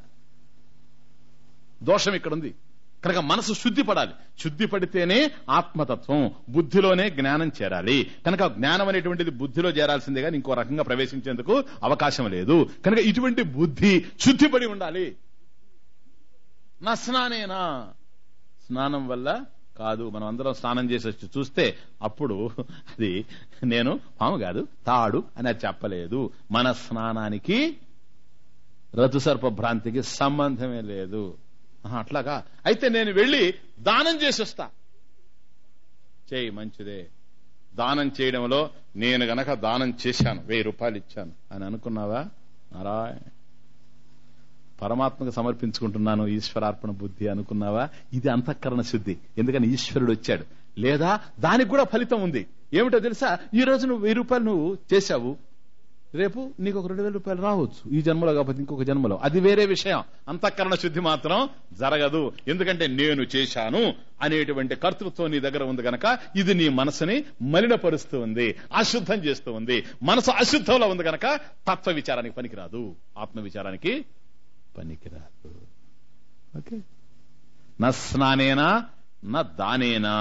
Speaker 1: దోషం ఇక్కడ ఉంది కనుక మనసు శుద్ధి పడాలి శుద్ధి పడితేనే ఆత్మతత్వం బుద్ధిలోనే జ్ఞానం చేరాలి కనుక జ్ఞానం అనేటువంటిది బుద్ధిలో చేరాల్సిందే కానీ ఇంకో రకంగా ప్రవేశించేందుకు అవకాశం లేదు కనుక ఇటువంటి బుద్ధి శుద్ధిపడి ఉండాలి నా స్నానేనా స్నానం వల్ల కాదు మనం అందరం స్నానం చేసి వచ్చి చూస్తే అప్పుడు అది నేను పాము కాదు తాడు అని అది చెప్పలేదు మన స్నానానికి రతుసర్ప భ్రాంతికి సంబంధమే లేదు ఆహా, అట్లాగా అయితే నేను వెళ్ళి దానం చేసి వస్తా చేయి మంచిదే దానం చేయడంలో నేను గనక దానం చేశాను వెయ్యి రూపాయలు ఇచ్చాను అని అనుకున్నావా నారాయణ పరమాత్మకు సమర్పించుకుంటున్నాను ఈశ్వరార్పణ బుద్ధి అనుకున్నావా ఇది అంతఃకరణ శుద్ధి ఎందుకని ఈశ్వరుడు వచ్చాడు లేదా దానికి కూడా ఫలితం ఉంది ఏమిటో తెలుసా ఈ రోజు నువ్వు వెయ్యి రూపాయలు నువ్వు చేశావు రేపు నీకు ఒక రెండు వేల రూపాయలు రావచ్చు ఈ జన్మలో కాకపోతే ఇంకొక జన్మలో అది వేరే విషయం అంతఃకరణ శుద్ధి మాత్రం జరగదు ఎందుకంటే నేను చేశాను అనేటువంటి కర్తృత్వం నీ దగ్గర ఉంది గనక ఇది నీ మనసుని మలినపరుస్తూ ఉంది అశుద్ధం చేస్తూ ఉంది మనసు అశుద్ధంలో ఉంది గనక తత్వ విచారానికి పనికిరాదు ఆత్మ విచారానికి పనికిరాదు ఓకే నా స్నానేనా నా దానేనా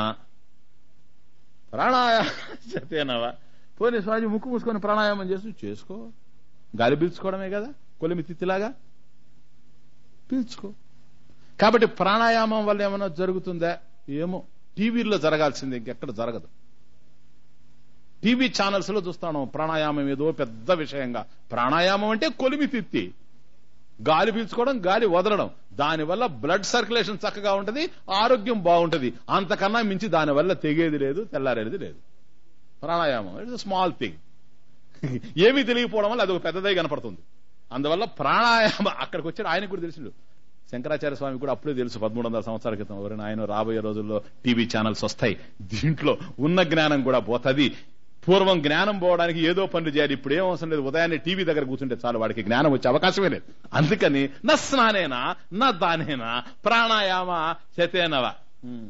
Speaker 1: ప్రాణాయామేనవా పోనీ స్వామి ముక్కు మూసుకొని ప్రాణాయామం చేస్తూ చేసుకో గాలి పీల్చుకోవడమే కదా కొలిమి తిత్తిలాగా పీల్చుకో కాబట్టి ప్రాణాయామం వల్ల ఏమైనా జరుగుతుందా ఏమో టీవీల్లో జరగాల్సింది ఇంకెక్కడ జరగదు టీవీ ఛానల్స్ లో చూస్తాను ప్రాణాయామం ఏదో పెద్ద విషయంగా ప్రాణాయామం అంటే కొలిమి తిత్తి గాలి పీల్చుకోవడం గాలి వదలడం దానివల్ల బ్లడ్ సర్క్యులేషన్ చక్కగా ఉంటది ఆరోగ్యం బాగుంటది అంతకన్నా మించి దానివల్ల తెగేది లేదు తెల్లారేది లేదు ప్రాణాయామం ఇట్స్ స్మాల్ థింగ్ ఏమీ తెలియకపోవడం వల్ల అది ఒక పెద్దదై కనపడుతుంది అందువల్ల ప్రాణాయామం అక్కడికి వచ్చాడు ఆయనకు కూడా తెలిసిండు శంకరాచార్య స్వామి కూడా అప్పుడే తెలుసు పదమూడు వందల సంవత్సరాల క్రితం ఎవరైనా ఆయన రాబోయే రోజుల్లో టీవీ ఛానల్స్ వస్తాయి దీంట్లో ఉన్న జ్ఞానం కూడా పోతుంది పూర్వం జ్ఞానం పోవడానికి ఏదో పనులు చేయాలి ఇప్పుడు ఏం అవసరం లేదు ఉదయాన్నే టీవీ దగ్గర కూర్చుంటే చాలు వాడికి జ్ఞానం వచ్చే అవకాశమే లేదు అందుకని నా స్నానేనా నా దానేనా ప్రాణాయామ శతేనవా ఉమ్.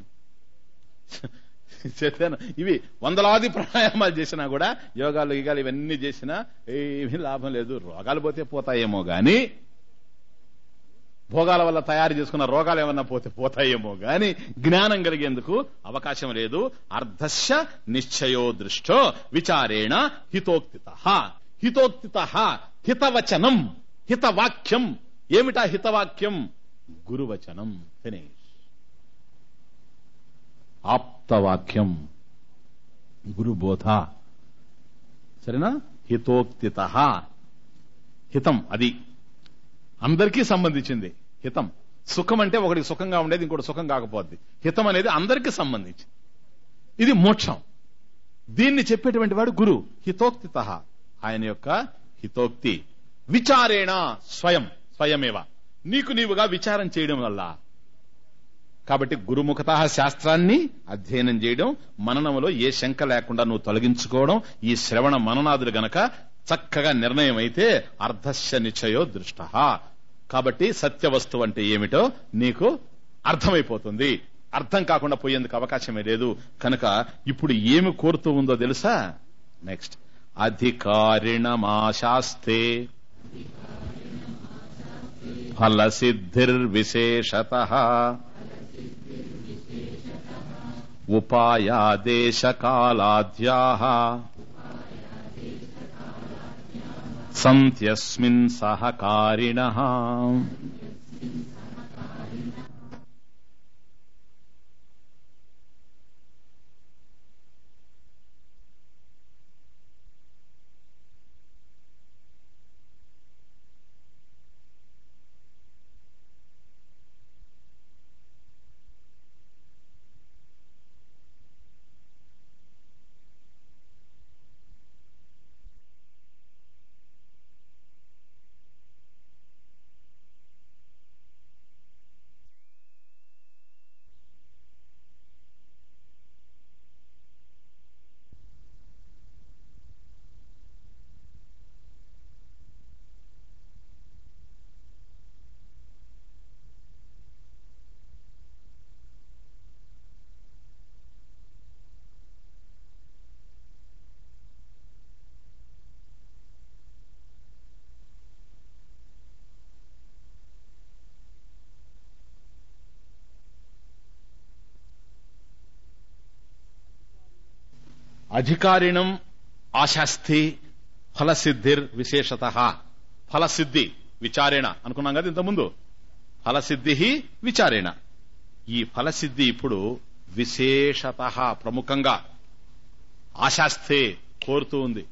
Speaker 1: శతేన ఇవి వందలాది ప్రాణాయామాలు చేసినా కూడా యోగాలు యోగాలు ఇవన్నీ చేసినా ఏమీ లాభం లేదు రోగాలు పోతే పోతాయేమో గాని భోగాల వల్ల తయారు చేసుకున్న రోగాలు ఏమన్నా పోతే పోతాయేమో గాని జ్ఞానం కలిగేందుకు అవకాశం లేదు అర్ధశ నిశ్చయో దృష్టో విచారేణ హితోక్తిత హితోక్తిత హితవచనం హితవాక్యం ఏమిటా హితవాక్యం గురువచనం ఫినిష్ ఆప్తవాక్యం గురుబోధ సరేనా హితోక్తిత హితం అది అందరికీ సంబంధించింది హితం సుఖం అంటే ఒకటికి సుఖంగా ఉండేది ఇంకోటి సుఖం కాకపోద్ది హితం అనేది అందరికీ సంబంధించి ఇది మోక్షం దీన్ని చెప్పేటువంటి వాడు గురు హితోక్తిత ఆయన యొక్క హితోక్తి విచారేణ స్వయం స్వయమేవ నీకు నీవుగా విచారం చేయడం వల్ల కాబట్టి గురుముఖత శాస్త్రాన్ని అధ్యయనం చేయడం మననములో ఏ శంక లేకుండా నువ్వు తొలగించుకోవడం ఈ శ్రవణ మననాదులు గనక చక్కగా నిర్ణయం అయితే అర్ధస్య నిశ్చయో దృష్ట కాబట్టి సత్య వస్తువు అంటే ఏమిటో నీకు అర్థమైపోతుంది అర్థం కాకుండా పోయేందుకు అవకాశమే లేదు కనుక ఇప్పుడు ఏమి కోరుతూ ఉందో తెలుసా నెక్స్ట్ అధికారిణమాశాస్తే ఫలసిద్ధిర్విశేషత ఉపాయాదేశకాలాద్యా సంత్యస్మిన్ సహకారిణ అధికారిణం ఆశాస్తి ఫలసిద్ధిర్ విశేషత ఫలసిద్ధి విచారేణ అనుకున్నాం కదా ఇంతకుముందు ఫలసిద్ధి విచారేణ ఈ ఫలసిద్ధి ఇప్పుడు విశేషత ప్రముఖంగా ఆశాస్తే కోరుతూ ఉంది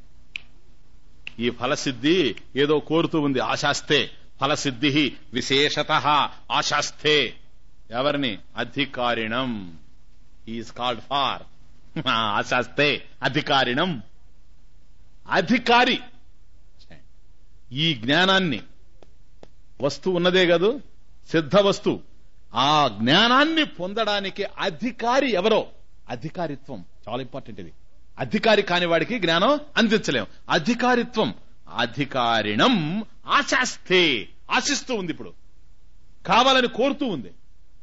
Speaker 1: ఈ ఫలసిద్ధి ఏదో కోరుతూ ఉంది ఆశాస్తే ఫలసిద్ధి విశేషత ఆశాస్తే ఎవరిని అధికారిణం ఈజ్ కాల్డ్ ఫార్ ఆశాస్తే అధికారిణం అధికారి ఈ జ్ఞానాన్ని వస్తు ఉన్నదే కదూ సిద్ధ వస్తు ఆ జ్ఞానాన్ని పొందడానికి అధికారి ఎవరో అధికారిత్వం చాలా ఇంపార్టెంట్ ఇది అధికారి కాని వాడికి జ్ఞానం అందించలేం అధికారిత్వం అధికారిణం ఆశాస్తే ఆశిస్తూ ఉంది ఇప్పుడు కావాలని కోరుతూ ఉంది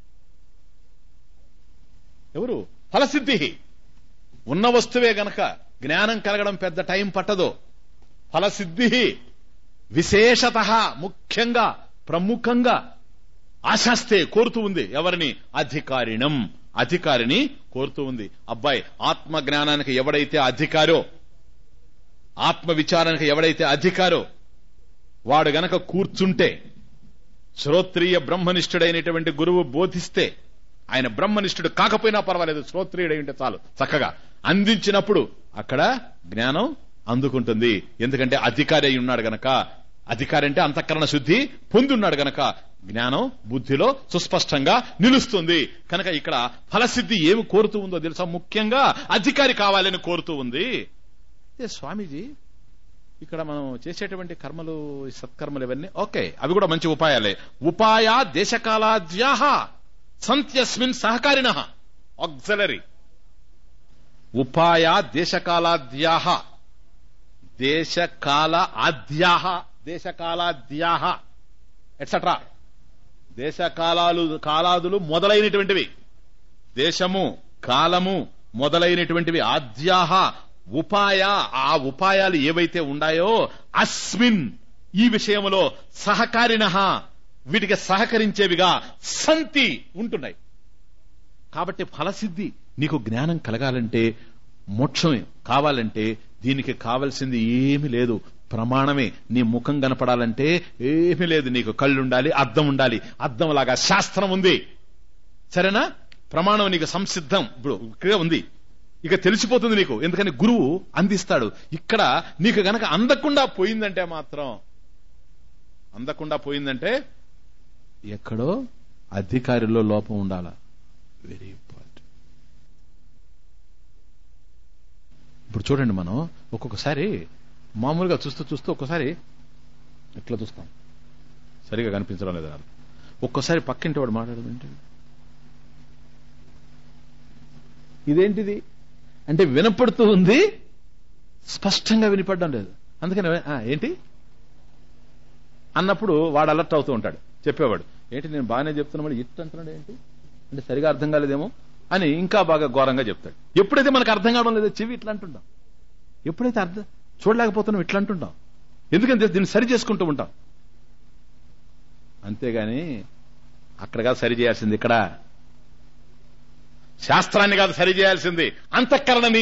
Speaker 1: ఎవరు ఫలసిద్ధి ఉన్న వస్తువే గనక జ్ఞానం కలగడం పెద్ద టైం పట్టదు ఫలసిద్ధి విశేషత ముఖ్యంగా ప్రముఖంగా ఆశాస్తే కోరుతూ ఉంది ఎవరిని అధికారిణం అధికారిని కోరుతూ ఉంది అబ్బాయి ఆత్మ జ్ఞానానికి ఎవడైతే అధికారో ఆత్మ విచారానికి ఎవడైతే అధికారో వాడు గనక కూర్చుంటే శ్రోత్రియ బ్రహ్మనిష్ఠుడైనటువంటి గురువు బోధిస్తే ఆయన బ్రహ్మనిష్ఠుడు కాకపోయినా పర్వాలేదు శ్రోత్రియుడై ఉంటే చాలు చక్కగా అందించినప్పుడు అక్కడ జ్ఞానం అందుకుంటుంది ఎందుకంటే అధికారి అయి ఉన్నాడు గనక అధికారి అంటే అంతఃకరణ శుద్ధి పొంది ఉన్నాడు గనక జ్ఞానం బుద్ధిలో సుస్పష్టంగా నిలుస్తుంది కనుక ఇక్కడ ఫలసిద్ధి ఏమి కోరుతూ ఉందో తెలుసా ముఖ్యంగా అధికారి కావాలని కోరుతూ ఉంది ఏ స్వామీజీ ఇక్కడ మనం చేసేటువంటి కర్మలు ఈ సత్కర్మలు ఇవన్నీ ఓకే అవి కూడా మంచి ఉపాయాలే ఉపాయ దేశకాలాద్యాహ సంత్యస్మిన్ సహకారిణ ఆక్సలరీ ఉపాయ దేశకాలాద్యాహ దేశకాల ఆద్యాహ దేశకాలాద్యాహ ఎట్సట్రా దేశకాలాలు కాలాదులు మొదలైనటువంటివి దేశము కాలము మొదలైనటువంటివి ఆద్యాహ ఉపాయ ఆ ఉపాయాలు ఏవైతే ఉన్నాయో అస్మిన్ ఈ విషయంలో సహకారిణ వీటికి సహకరించేవిగా సంతి ఉంటున్నాయి కాబట్టి ఫలసిద్ధి నీకు జ్ఞానం కలగాలంటే మోక్షం కావాలంటే దీనికి కావలసింది ఏమి లేదు ప్రమాణమే నీ ముఖం కనపడాలంటే ఏమీ లేదు నీకు కళ్ళు ఉండాలి అద్దం ఉండాలి అద్దం లాగా శాస్త్రం ఉంది సరేనా ప్రమాణం నీకు సంసిద్ధం ఇప్పుడు ఇక్కడే ఉంది ఇక తెలిసిపోతుంది నీకు ఎందుకని గురువు అందిస్తాడు ఇక్కడ నీకు గనక అందకుండా పోయిందంటే మాత్రం అందకుండా పోయిందంటే ఎక్కడో అధికారిలో లోపం ఉండాలా వెరీ ఇంపార్టెంట్ ఇప్పుడు చూడండి మనం ఒక్కొక్కసారి మామూలుగా చూస్తూ చూస్తూ ఒక్కోసారి ఎట్లా చూస్తాం సరిగా కనిపించడం లేదు నాకు ఒక్కోసారి పక్కింటి వాడు మాట్లాడడం ఏంటి ఇదేంటిది అంటే వినపడుతూ ఉంది స్పష్టంగా వినిపడడం లేదు అందుకని "ఆ, ఏంటి అన్నప్పుడు వాడు అలర్ట్ అవుతూ ఉంటాడు చెప్పేవాడు ఏంటి నేను బాగానే చెప్తున్నాడు ఇట్ అంటున్నాడు ఏంటి అంటే సరిగా అర్థం కాలేదేమో అని ఇంకా బాగా ఘోరంగా చెప్తాడు ఎప్పుడైతే మనకు అర్థం కావడం లేదో చెవి ఇట్లా అంటుంటాం ఎప్పుడైతే అర్థం చూడలేకపోతున్నాం ఇట్లా అంటుంటాం ఎందుకంటే దీన్ని సరి చేసుకుంటూ ఉంటాం అంతేగాని అక్కడ కాదు సరి చేయాల్సింది ఇక్కడ శాస్త్రాన్ని కాదు సరి చేయాల్సింది అంతఃకరణని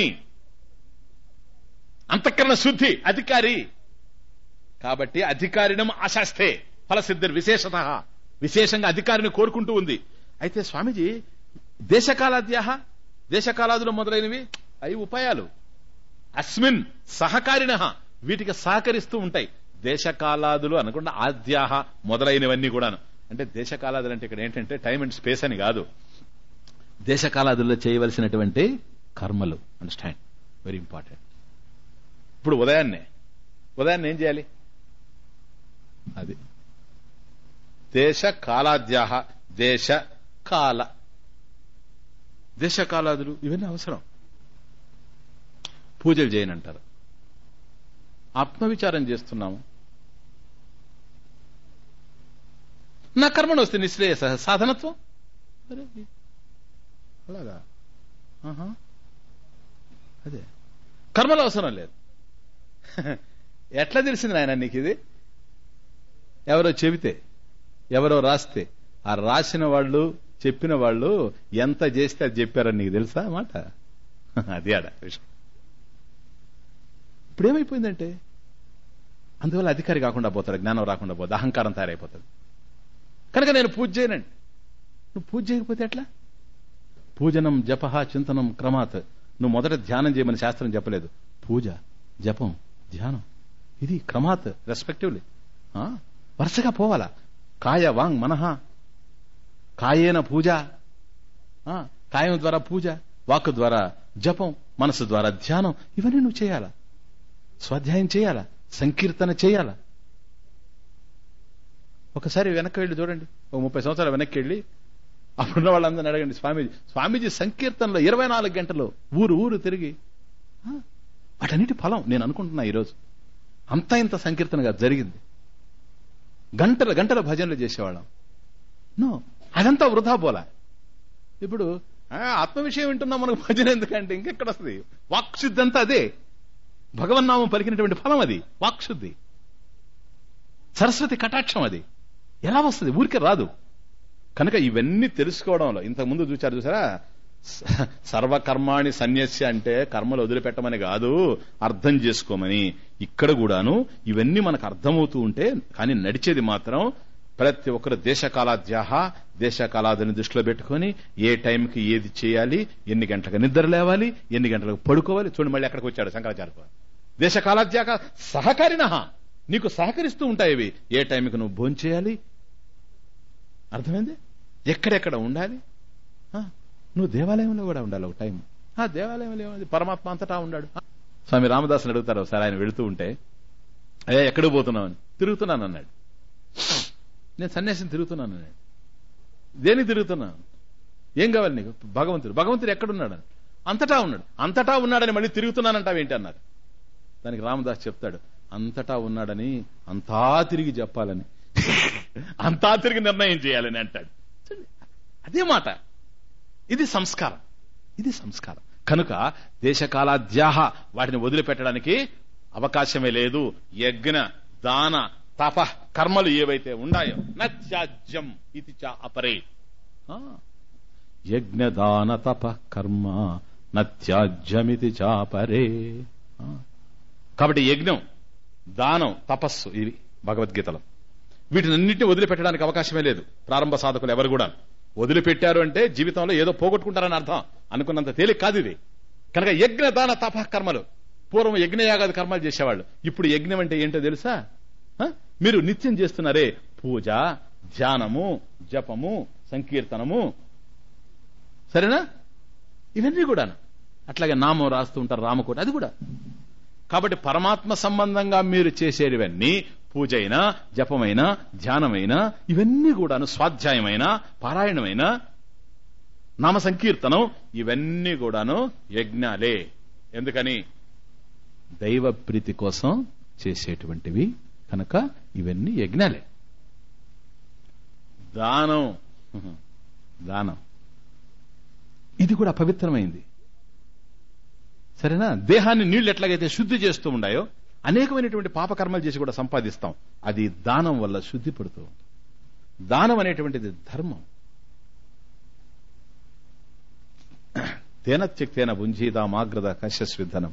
Speaker 1: అంతఃకరణ శుద్ధి అధికారి కాబట్టి అధికారినం అశాస్తే ఫలసిద్ధి విశేషత విశేషంగా అధికారిని కోరుకుంటూ ఉంది అయితే స్వామీజీ దేశకాలాద్యాహ దేశకాలాదులు మొదలైనవి అవి ఉపాయాలు అస్మిన్ సహకారిణ వీటికి సహకరిస్తూ ఉంటాయి దేశకాలాదులు అనకుండా ఆద్యాహ మొదలైనవన్నీ కూడాను అంటే దేశకాలాదులు అంటే ఇక్కడ ఏంటంటే టైం అండ్ స్పేస్ అని కాదు దేశకాలాదుల్లో చేయవలసినటువంటి కర్మలు అండర్స్టాండ్ వెరీ ఇంపార్టెంట్ ఇప్పుడు ఉదయాన్నే ఉదయాన్నే ఏం చేయాలి అది దేశ కాలాద్యాహ దేశ కాల దేశ కాలాదులు ఇవన్నీ అవసరం పూజలు చేయనంటారు ఆత్మవిచారం చేస్తున్నాము నా కర్మను వస్తే నిశ్రేయస సాధనత్వం అరే, అలాగా ఆహా. అదే కర్మలు అవసరం లేదు ఎట్లా తెలిసింది నాయన నీకు ఇది ఎవరో చెబితే ఎవరో రాస్తే ఆ రాసిన వాళ్ళు చెప్పిన వాళ్ళు ఎంత చేస్తే అది చెప్పారని నీకు తెలుసా ఆ మాట అది ఆడ విషయం ఇప్పుడు ఏమైపోయిందంటే అందువల్ల అధికారి కాకుండా పోతాడు జ్ఞానం రాకుండా పోతుంది అహంకారం తయారైపోతుంది కనుక నేను పూజ చేయనండి నువ్వు పూజ చేయకపోతే ఎట్లా పూజనం జప చింతనం క్రమాత్ నువ్వు మొదట ధ్యానం చేయమని శాస్త్రం చెప్పలేదు పూజ జపం ధ్యానం ఇది క్రమాత్ రెస్పెక్టివ్లీ వరుసగా పోవాలా కాయ వాంగ్ మనహ కాయేన పూజ ఆ, కాయం ద్వారా పూజ వాక్ ద్వారా జపం మనసు ద్వారా ధ్యానం ఇవన్నీ నువ్వు చేయాలా స్వాధ్యాయం చేయాలా సంకీర్తన చేయాలా ఒకసారి వెనక్కి వెళ్ళి చూడండి ఒక ముప్పై సంవత్సరాలు వెనక్కి వెళ్ళి అప్పుడున్న వాళ్ళందరిని అడగండి స్వామీజీ స్వామీజీ సంకీర్తనలో ఇరవై నాలుగు గంటలు ఊరు ఊరు తిరిగి ఆ, వాటన్నిటి ఫలం నేను అనుకుంటున్నా ఈరోజు అంతా ఇంత సంకీర్తనగా జరిగింది గంటల గంటల భజనలు చేసేవాళ్ళం నో అదంతా వృధా పోలా ఇప్పుడు ఆ, ఆత్మ విషయం వింటున్నాం మనకు భజన ఎందుకంటే ఇంకెక్కడ వస్తుంది వాక్శుద్ధి అంతా అదే భగవన్నామం పలికినటువంటి ఫలం అది వాక్శుద్ధి సరస్వతి కటాక్షం అది ఎలా వస్తుంది ఊరికే రాదు కనుక ఇవన్నీ తెలుసుకోవడంలో ఇంతకు ముందు చూచారు చూసారా స- సర్వకర్మాణి సన్యస్య అంటే కర్మలు వదిలిపెట్టమని కాదు అర్థం చేసుకోమని ఇక్కడ కూడాను ఇవన్నీ మనకు అర్థమవుతూ ఉంటే కానీ నడిచేది మాత్రం ప్రతి ఒక్కరు దేశకాలాద్యాహ దేశకాలాదుని దృష్టిలో పెట్టుకొని ఏ టైంకి ఏది చేయాలి ఎన్ని గంటలకు నిద్ర లేవాలి ఎన్ని గంటలకు పడుకోవాలి చూడండి మళ్ళీ ఎక్కడికి వచ్చాడు శంకరాచార్య దేశకాలాద్యాక సహకారిన నీకు సహకరిస్తూ ఉంటాయి ఇవి ఏ టైంకి నువ్వు భోంచేయాలి అర్థమైంది ఎక్కడెక్కడ ఉండాలి ఆ, నువ్వు దేవాలయంలో కూడా ఉండాలి ఒక టైం ఆ దేవాలయంలో ఏముంది పరమాత్మ అంతటా ఉన్నాడు ఆ, స్వామి రామదాసుని అడుగుతారు ఒకసారి ఆయన వెళుతూ ఉంటే అయ్యా ఎక్కడికి పోతున్నావు అని తిరుగుతున్నాను అన్నాడు నేను సన్యాసిని తిరుగుతున్నాను అన్నాడు దేనికి తిరుగుతున్నాను ఏం కావాలి నీకు భగవంతుడు భగవంతుడు ఎక్కడున్నాడు అని అంతటా ఉన్నాడు అంతటా ఉన్నాడని మళ్ళీ తిరుగుతున్నానంటావు ఏంటి అన్నారు దానికి రామదాస్ చెప్తాడు అంతటా ఉన్నాడని అంతా తిరిగి చెప్పాలని అంతా తిరిగి నిర్ణయం చేయాలని అంటాడు చూడండి, అదే మాట ఇది సంస్కారం ఇది సంస్కారం కనుక దేశకాలాద్యాహ వాటిని వదిలిపెట్టడానికి అవకాశమే లేదు యజ్ఞ దాన తప కర్మలు ఏవైతే ఉన్నాయో నత్యాజ్యం ఇది చ అపరే ఆ, యజ్ఞ దాన తప కర్మ నత్యాజ్యమితి చాపరే ఆ. కాబట్టి యజ్ఞం దానం తపస్సు ఇవి భగవద్గీతలో వీటినన్నింటినీ వదిలిపెట్టడానికి అవకాశమే లేదు ప్రారంభ సాధకులు ఎవరు కూడా వదిలిపెట్టారు అంటే జీవితంలో ఏదో పోగొట్టుకుంటారని అర్థం అనుకున్నంత తేలిక కాదు ఇది కనుక యజ్ఞ దాన తప కర్మలు పూర్వం యజ్ఞయాగాది కర్మలు చేసేవాళ్ళు ఇప్పుడు యజ్ఞం అంటే ఏంటో తెలుసా ఆ? మీరు నిత్యం చేస్తున్నారే పూజ ధ్యానము జపము సంకీర్తనము సరేనా ఇవన్నీ కూడా అట్లాగే నామం రాస్తూ ఉంటారు రామకోట అది కూడా కాబట్టి పరమాత్మ సంబంధంగా మీరు చేసేటివన్నీ పూజ అయినా జపమైనా ధ్యానమైనా ఇవన్నీ కూడాను స్వాధ్యాయమైన పారాయణమైన నామ సంకీర్తనం ఇవన్నీ కూడాను యజ్ఞాలే ఎందుకని దైవ ప్రీతి కోసం చేసేటువంటివి కనుక ఇవన్నీ యజ్ఞాలే దానం దానం ఇది కూడా పవిత్రమైంది సరేనా దేహాన్ని నీళ్లు ఎట్లాగైతే శుద్ధి చేస్తూ ఉన్నాయో అనేకమైనటువంటి పాపకర్మలు చేసి కూడా సంపాదిస్తాం అది దానం వల్ల శుద్ధి పడుతూ ఉంటుంది దానం అనేటువంటిది ధర్మం తేనత్యక్తేన భుంజీదా మాగ్రద కశ్యస్విధనం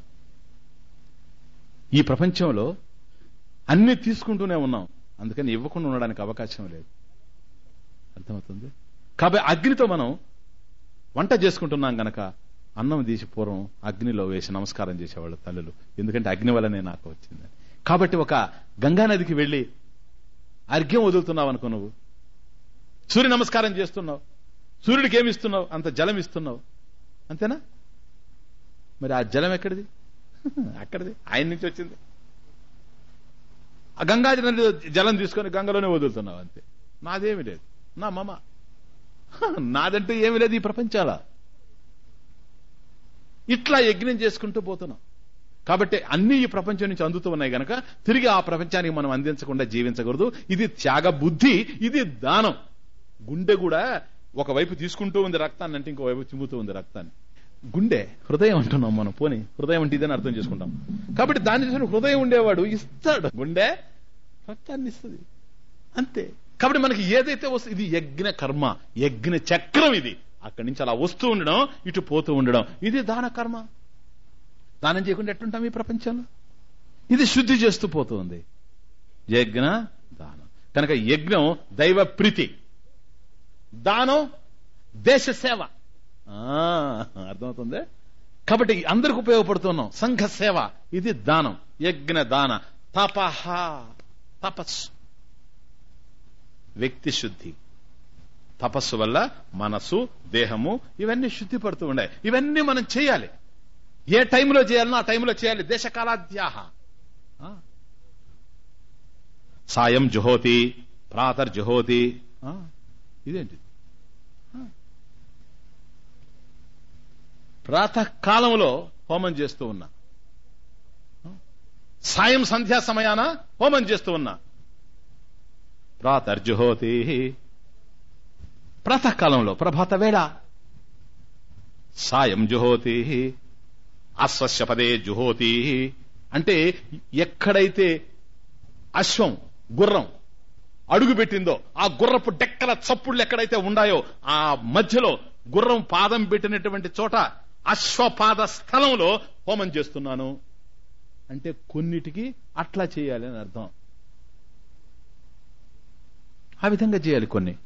Speaker 1: ఈ ప్రపంచంలో అన్ని తీసుకుంటూనే ఉన్నాం అందుకని ఇవ్వకుండా ఉండడానికి అవకాశం లేదు అర్థమవుతుంది కాబట్టి అగ్నితో మనం వంట చేసుకుంటున్నాం గనక అన్నం తీసి పూర్వం అగ్నిలో వేసి నమస్కారం చేసేవాళ్ళు తల్లులు ఎందుకంటే అగ్ని వల్లనే నాకు వచ్చింది కాబట్టి ఒక గంగా నదికి వెళ్లి అర్ఘ్యం వదులుతున్నావు అనుకో నువ్వు సూర్య నమస్కారం చేస్తున్నావు సూర్యుడికి ఏమి ఇస్తున్నావు అంత జలం ఇస్తున్నావు అంతేనా మరి ఆ జలం ఎక్కడిది అక్కడిది ఆయన నుంచి వచ్చింది ఆ గంగా నది జలం తీసుకొని గంగలోనే వదులుతున్నావు అంతే నాదేమి లేదు నా మమ నాదంటూ ఏమి లేదు ఈ ప్రపంచాల ఇట్లా యజ్ఞం చేసుకుంటూ పోతున్నాం కాబట్టి అన్ని ఈ ప్రపంచం నుంచి అందుతూ ఉన్నాయి గనక తిరిగి ఆ ప్రపంచానికి మనం అందించకుండా జీవించకూడదు ఇది త్యాగ బుద్ధి ఇది దానం గుండె కూడా ఒకవైపు తీసుకుంటూ ఉంది రక్తాన్ని అంటే ఇంకోవైపు చిమ్ముతూ ఉంది రక్తాన్ని గుండె హృదయం అంటున్నాం మనం పోని హృదయం అంటే ఇదని అర్థం చేసుకుంటాం కాబట్టి దాని తీసుకుని హృదయం ఉండేవాడు ఇస్తాడు గుండె రక్తాన్ని ఇస్తుంది అంతే కాబట్టి మనకి ఏదైతే వస్తుంది ఇది యజ్ఞ కర్మ యజ్ఞ చక్రం ఇది అక్కడి నుంచి అలా వస్తూ ఉండడం ఇటు పోతూ ఉండడం ఇది దాన కర్మ దానం చేయకుండా ఎట్టుంటాం ఈ ప్రపంచంలో ఇది శుద్ధి చేస్తూ పోతుంది యజ్ఞ దానం కనుక యజ్ఞం దైవ ప్రీతి దానం దేశ సేవ ఆ, అర్థమవుతుంది కాబట్టి అందరికి ఉపయోగపడుతున్నాం సంఘ సేవ ఇది దానం యజ్ఞ దాన తపహ తపస్సు వ్యక్తి శుద్ధి తపస్సు వల్ల మనసు దేహము ఇవన్నీ శుద్ధి పడుతూ ఉన్నాయి ఇవన్నీ మనం చేయాలి ఏ టైంలో చేయాలనో ఆ టైంలో చేయాలి దేశకాలాద్యాహ ఆ. సాయం జుహోతి ప్రాతర్ జుహోతి ఆ, ఇదేంటి ఆ. ప్రాతకాలంలో హోమం చేస్తూ ఉన్నా ఆ. సాయం సంధ్యా సమయాన హోమం చేస్తూ ఉన్నా ప్రాతర్జుహోతి ప్రాతకాలంలో ప్రభాత వేళ సాయం జుహోతి అశ్వస్య పదే జుహోతి అంటే ఎక్కడైతే అశ్వం గుర్రం అడుగు పెట్టిందో ఆ గుర్రపు డెక్కల చప్పుళ్ళు ఎక్కడైతే ఉన్నాయో ఆ మధ్యలో గుర్రం పాదం పెట్టినటువంటి చోట అశ్వపాద స్థలంలో హోమం చేస్తున్నాను అంటే కొన్నిటికి అట్లా చేయాలి అని అర్థం ఆ విధంగా చేయాలి కొన్ని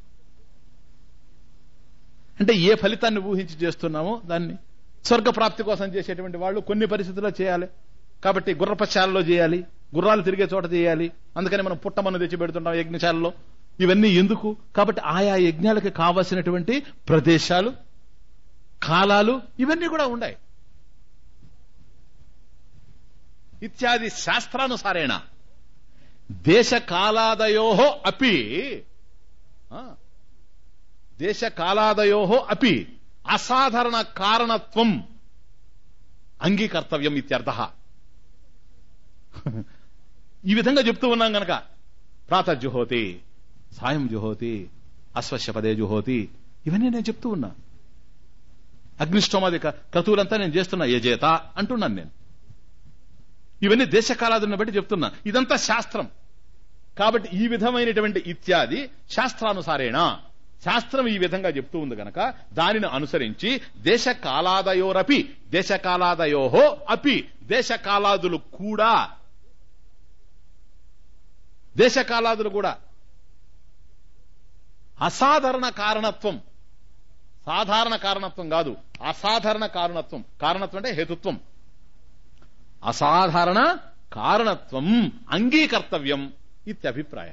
Speaker 1: అంటే ఏ ఫలితాన్ని ఊహించి చేస్తున్నామో దాన్ని స్వర్గ ప్రాప్తి కోసం చేసేటువంటి వాళ్ళు కొన్ని పరిస్థితుల్లో చేయాలి కాబట్టి గుర్రపశాలలో చేయాలి గుర్రాలు తిరిగే చోట చేయాలి అందుకని మనం పుట్టమన్ను తెచ్చి పెడుతుంటాం యజ్ఞశాలలో ఇవన్నీ ఎందుకు కాబట్టి ఆయా యజ్ఞాలకు కావలసినటువంటి ప్రదేశాలు కాలాలు ఇవన్నీ కూడా ఉన్నాయి ఇత్యాది శాస్త్రానుసారేణ దేశ కాలాదయో అపి ఆ, దేశ కాలాదయో అపి అసాధారణ కారణత్వం అంగీకర్తవ్యం ఇత్యర్థ ఈ విధంగా చెప్తూ ఉన్నాం గనక ప్రాత జుహోతి సాయం జుహోతి అశ్వశ్య పదే జుహోతి ఇవన్నీ నేను చెప్తూ ఉన్నా అగ్నిష్టోమాది క్రతువులంతా నేను చేస్తున్నా యజేత అంటున్నాను నేను ఇవన్నీ దేశకాలాదుని బట్టి చెప్తున్నా ఇదంతా శాస్త్రం కాబట్టి ఈ విధమైనటువంటి ఇత్యాది శాస్త్రానుసారేణ శాస్త్రం ఈ విధంగా చెప్తూ ఉంది గనక దానిని అనుసరించి దేశ కాలాదయోరపి దేశ కాలాదయోహో అపి దేశ కాలాదులు కూడా దేశకాలాదులు కూడా అసాధారణ కారణత్వం సాధారణ కారణత్వం కాదు అసాధారణ కారణత్వం కారణత్వం అంటే హేతుత్వం అసాధారణ కారణత్వం అంగీకర్తవ్యం ఇత్యభిప్రాయ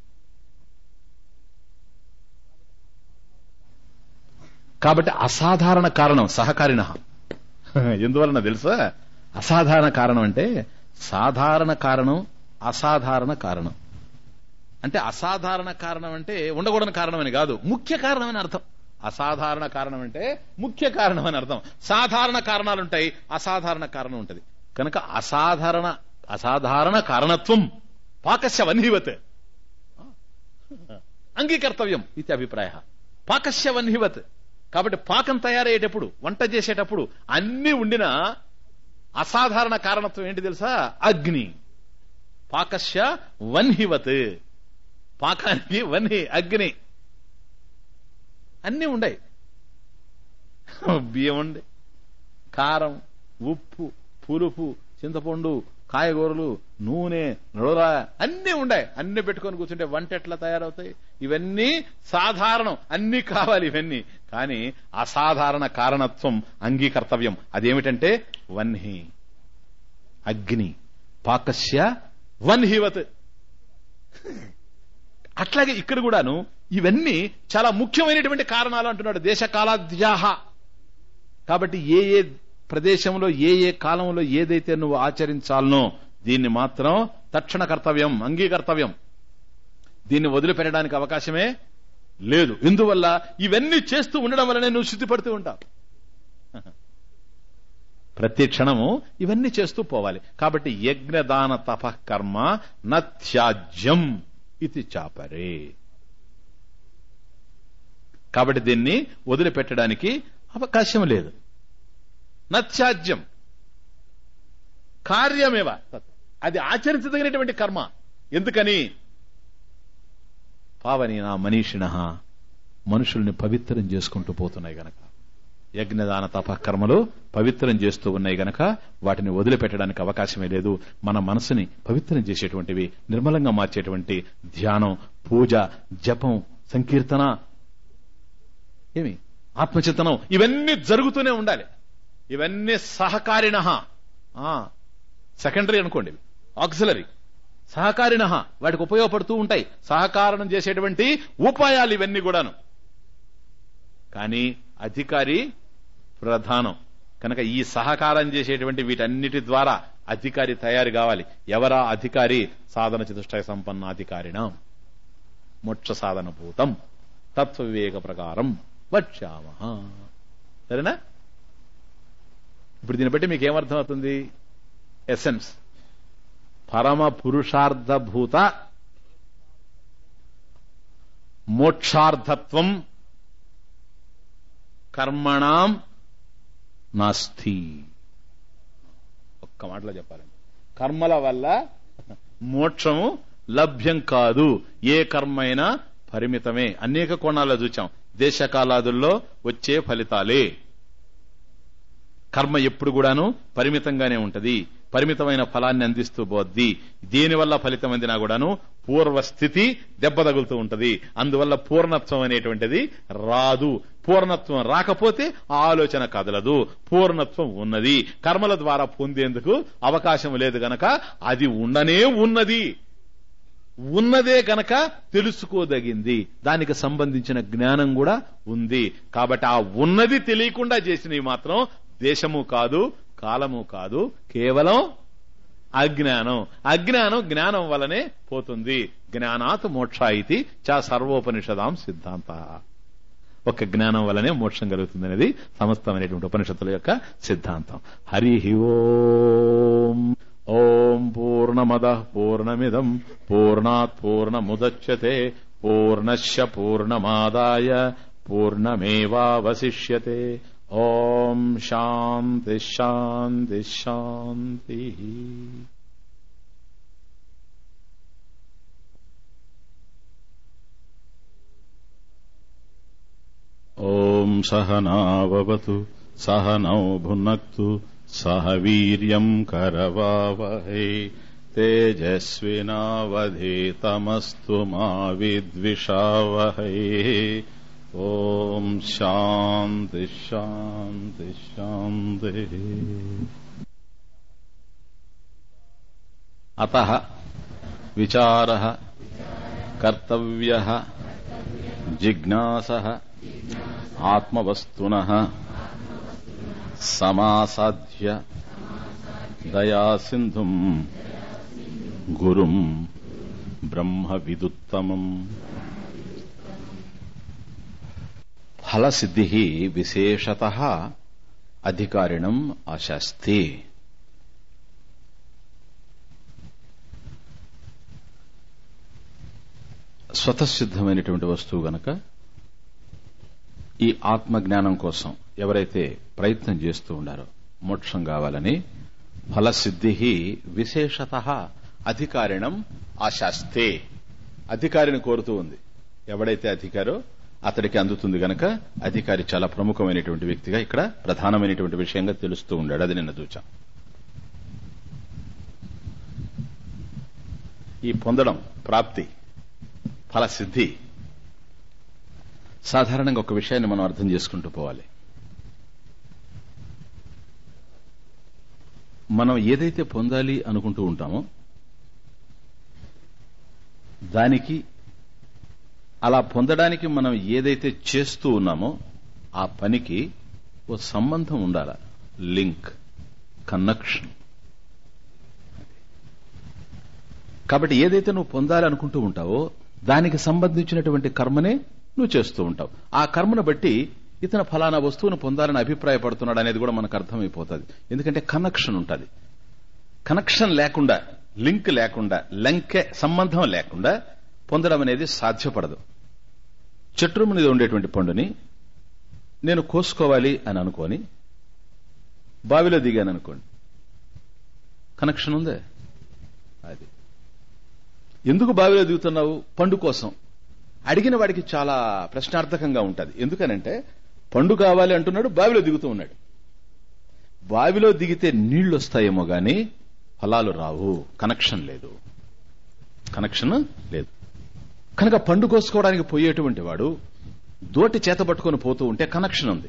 Speaker 1: కాబట్టి అసాధారణ కారణం సహకారిణ ఎందువలన తెలుసా అసాధారణ కారణం అంటే సాధారణ కారణం అసాధారణ కారణం అంటే అసాధారణ కారణం అంటే ఉండకూడని కారణం అని కాదు ముఖ్య కారణం అని అర్థం అసాధారణ కారణం అంటే ముఖ్య కారణం అని అర్థం సాధారణ కారణాలు ఉంటాయి అసాధారణ కారణం ఉంటది కనుక అసాధారణ అసాధారణ కారణత్వం పాకస్య వన్హివత్ అంగీకర్తవ్యం ఇది అభిప్రాయ పాకస్య వన్హివత్ కాబట్టి పాకం తయారయ్యేటప్పుడు వంట చేసేటప్పుడు అన్ని ఉండిన అసాధారణ కారణత్వం ఏంటి తెలుసా అగ్ని పాకస్య వన్హివత్ పాకానికి వన్హి అగ్ని అన్నీ ఉండయి బియ్యం ఉండే కారం ఉప్పు పులుపు చింతపండు కాయగూరలు నూనె నొడల అన్నీ ఉన్నాయి అన్ని పెట్టుకొని కూర్చుంటే వంట ఎట్లా తయారవుతాయి ఇవన్నీ సాధారణం అన్ని కావాలి ఇవన్నీ కానీ అసాధారణ కారణత్వం అంగీకర్తవ్యం అదేమిటంటే వన్హి అగ్ని పాకస్య వన్హివత్ అట్లాగే ఇక్కడ కూడాను ఇవన్నీ చాలా ముఖ్యమైనటువంటి కారణాలు అంటున్నాడు దేశకాలాద్యాహ కాబట్టి ఏ ఏ ప్రదేశంలో ఏ ఏ కాలంలో ఏదైతే నువ్వు ఆచరించాలనో దీన్ని మాత్రం తక్షణ కర్తవ్యం అంగీకర్తవ్యం దీన్ని వదిలిపెట్టడానికి అవకాశమే లేదు ఇందువల్ల ఇవన్నీ చేస్తూ ఉండడం వల్లనే నువ్వు శుద్ధి పడుతూ ఉంటావు ప్రతి క్షణము ఇవన్నీ చేస్తూ పోవాలి కాబట్టి యజ్ఞదాన తపకర్మ నత్యాజ్యం ఇది చాపరే కాబట్టి దీన్ని వదిలిపెట్టడానికి అవకాశం లేదు నత్యాజ్యం కార్యమేవ తత్. అది ఆచరించదగినటువంటి కర్మ ఎందుకని పావని నా మనీషిణ మనుషుల్ని పవిత్రం చేసుకుంటూ పోతున్నాయి గనక యజ్ఞదాన తపకర్మలు పవిత్రం చేస్తూ ఉన్నాయి గనక వాటిని వదిలిపెట్టడానికి అవకాశమే లేదు మన మనసుని పవిత్రం చేసేటువంటివి నిర్మలంగా మార్చేటువంటి ధ్యానం పూజ జపం సంకీర్తన ఏమి ఆత్మచింతనం ఇవన్నీ జరుగుతూనే ఉండాలి ఇవన్నీ సహకారిణ సెకండరీ అనుకోండి ఆక్సిలరీ సహకారిణ వాటికి ఉపయోగపడుతూ ఉంటాయి సహకారం చేసేటువంటి ఉపాయాలు ఇవన్నీ కూడాను కానీ అధికారి ప్రధానం కనుక ఈ సహకారం చేసేటువంటి వీటన్నిటి ద్వారా అధికారి తయారు కావాలి ఎవరా అధికారి సాధన చతుష్టయ సంపన్న అధికారిణ మోక్ష సాధన భూతం తత్వ వివేక ప్రకారం వచ్చామ సరేనా ఇప్పుడు దీన్ని బట్టి మీకు ఏమర్థం అవుతుంది ఎసెన్స్ పరమ పురుషార్థభూత మోక్షార్థత్వం కర్మణాం నాస్తి ఒక్క మాటలో చెప్పాలండి కర్మల వల్ల మోక్షము లభ్యం కాదు ఏ కర్మైనా పరిమితమే అనేక కోణాల్లో చూచాం దేశకాలాదుల్లో వచ్చే ఫలితాలే కర్మ ఎప్పుడు కూడాను పరిమితంగానే ఉంటది పరిమితమైన ఫలాన్ని అందిస్తూ పోద్ది దేనివల్ల ఫలితం అందినా కూడాను పూర్వస్థితి దెబ్బ తగులుతూ ఉంటది అందువల్ల పూర్ణత్వం అనేటువంటిది రాదు పూర్ణత్వం రాకపోతే ఆ ఆలోచన కదలదు పూర్ణత్వం ఉన్నది కర్మల ద్వారా పొందేందుకు అవకాశం లేదు గనక అది ఉండనే ఉన్నది ఉన్నదే గనక తెలుసుకోదగింది దానికి సంబంధించిన జ్ఞానం కూడా ఉంది కాబట్టి ఆ ఉన్నది తెలియకుండా చేసినవి మాత్రం దేశము కాదు కాలము కాదు కేవలం అజ్ఞానం అజ్ఞానం జ్ఞానం వలనే పోతుంది జ్ఞానాత్ మోక్ష ఇది చా సర్వోపనిషదాం సిద్ధాంత ఒక జ్ఞానం వల్లనే మోక్షం కలుగుతుంది అనేది సమస్తమైనటువంటి ఉపనిషత్తుల యొక్క సిద్ధాంతం హరి ఓం ఓం పూర్ణమద పూర్ణమిదం పూర్ణాత్ పూర్ణముదచ్యతే పూర్ణశ్య పూర్ణమాదాయ పూర్ణమేవావశిష్యతే ఓం శాంతి శాంతి శాంతి ఓం సహనావతు సహనౌ భునక్తు సహ వీర్యం కరవావహై తేజస్వినావధీతమస్తు మా విద్విషావహై ఓం శాంతి శాంతి శాంతి అత విచార కర్తవ్య జిజ్ఞాస ఆత్మవస్తున సమాసాధ్య దయాసింధుం గురుం బ్రహ్మ విదుత్తమం ఫలసిద్ధి విశేషత అధికారిణం అశాస్తి స్వతసిద్ధమైనటువంటి వస్తువు గనక ఈ ఆత్మజ్ఞానం కోసం ఎవరైతే ప్రయత్నం చేస్తూ ఉండారో మోక్షం కావాలని ఫలసిద్ధి విశేషత అధికారిణం ఆశాస్తే అధికారిని కోరుతూ ఉంది ఎవడైతే అధికారో అతడికి అందుతుంది గనక అధికారి చాలా ప్రముఖమైనటువంటి వ్యక్తిగా ఇక్కడ ప్రధానమైనటువంటి విషయంగా తెలుస్తూ ఉండాడు అది నిన్న చూచాం ఈ పొందడం ప్రాప్తి ఫలసిద్ధి సాధారణంగా ఒక విషయాన్ని మనం అర్థం చేసుకుంటూ పోవాలి మనం ఏదైతే పొందాలి అనుకుంటూ ఉంటామో దానికి అలా పొందడానికి మనం ఏదైతే చేస్తూ ఉన్నామో ఆ పనికి ఓ సంబంధం ఉండాల లింక్ కనెక్షన్ కాబట్టి ఏదైతే నువ్వు పొందాలి అనుకుంటూ ఉంటావో దానికి సంబంధించినటువంటి కర్మనే నువ్వు చేస్తూ ఉంటావు ఆ కర్మను బట్టి ఇతను ఫలానా వస్తువును పొందాలని అభిప్రాయపడుతున్నాడు అనేది కూడా మనకు అర్థమైపోతుంది ఎందుకంటే కనెక్షన్ ఉంటుంది కనెక్షన్ లేకుండా లింక్ లేకుండా లంకె సంబంధం లేకుండా పొందడం అనేది సాధ్యపడదు చెట్టు మీద ఉండేటువంటి పండుని నేను కోసుకోవాలి అని అనుకోని బావిలో దిగాను అనుకోండి కనెక్షన్ ఉందే అది ఎందుకు బావిలో దిగుతున్నావు పండు కోసం అడిగిన వాడికి చాలా ప్రశ్నార్థకంగా ఉంటుంది ఎందుకనంటే పండు కావాలి అంటున్నాడు బావిలో దిగుతూ ఉన్నాడు బావిలో దిగితే నీళ్లు వస్తాయేమో గాని ఫలాలు రావు కనెక్షన్ లేదు కనెక్షన్ లేదు కనుక పండు కోసుకోవడానికి పోయేటువంటి వాడు దోటి చేత పట్టుకొని పోతూ ఉంటే కనెక్షన్ ఉంది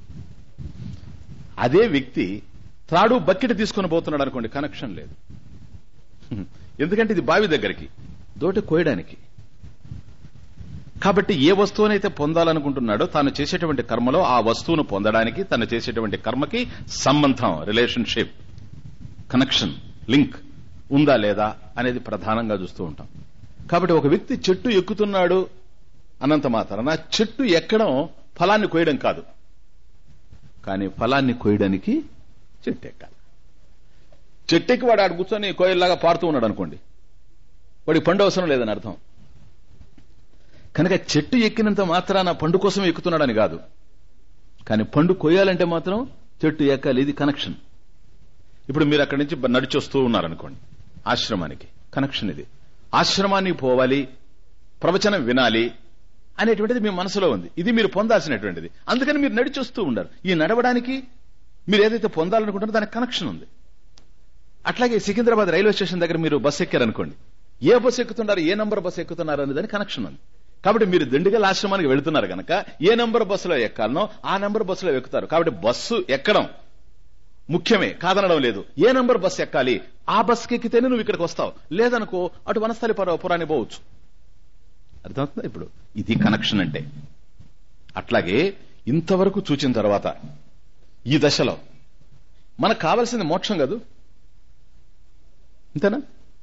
Speaker 1: అదే వ్యక్తి త్రాడు బకెట్ తీసుకొని పోతున్నాడు అనుకోండి కనెక్షన్ లేదు ఎందుకంటే ఇది బావి దగ్గరికి దోటి కోయడానికి కాబట్టి ఏ వస్తువునైతే పొందాలనుకుంటున్నాడో తాను చేసేటువంటి కర్మలో ఆ వస్తువును పొందడానికి తను చేసేటువంటి కర్మకి సంబంధం రిలేషన్షిప్ కనెక్షన్ లింక్ ఉందా లేదా అనేది ప్రధానంగా చూస్తూ ఉంటాం కాబట్టి ఒక వ్యక్తి చెట్టు ఎక్కుతున్నాడు అన్నంత మాత్రాన చెట్టు ఎక్కడం ఫలాన్ని కోయడం కాదు కానీ ఫలాన్ని కోయడానికి చెట్టు ఎక్కాలి చెట్టెక్కి వాడు ఆడు కూర్చొని కోయల్లాగా పారుతూ ఉన్నాడు అనుకోండి వాడికి పండు అవసరం లేదని అర్థం కనుక చెట్టు ఎక్కినంత మాత్రాన పండు కోసం ఎక్కుతున్నాడని కాదు కానీ పండు కొయ్యాలంటే మాత్రం చెట్టు ఎక్కాలి ఇది కనెక్షన్ ఇప్పుడు మీరు అక్కడి నుంచి నడిచొస్తూ ఉన్నారనుకోండి ఆశ్రమానికి కనెక్షన్ ఇది ఆశ్రమానికి పోవాలి ప్రవచనం వినాలి అనేటువంటిది మీ మనసులో ఉంది ఇది మీరు పొందాల్సినటువంటిది అందుకని మీరు నడిచొస్తూ ఉండరు ఈ నడవడానికి మీరు ఏదైతే పొందాలనుకుంటారో దానికి కనెక్షన్ ఉంది అట్లాగే సికింద్రాబాద్ రైల్వే స్టేషన్ దగ్గర మీరు బస్సు ఎక్కారనుకోండి ఏ బస్సు ఎక్కుతున్నారు ఏ నంబర్ బస్సు ఎక్కుతున్నారు అనే దానికి కనెక్షన్ ఉంది కాబట్టి మీరు దిండుగల ఆశ్రమానికి వెళుతున్నారు కనుక ఏ నంబర్ బస్సులో ఎక్కాలనో ఆ నంబర్ బస్సులో ఎక్కుతారు కాబట్టి బస్సు ఎక్కడం ముఖ్యమే కాదనడం లేదు ఏ నంబర్ బస్సు ఎక్కాలి ఆ బస్సుకి ఎక్కితేనే నువ్వు ఇక్కడికి వస్తావు లేదనుకో అటు వనస్థలి పురాన్ని పోవచ్చు అర్థమవుతుందా ఇప్పుడు ఇది కనెక్షన్ అంటే అట్లాగే ఇంతవరకు చూచిన తర్వాత ఈ దశలో మనకు కావలసింది మోక్షం కాదు ఇంతేనా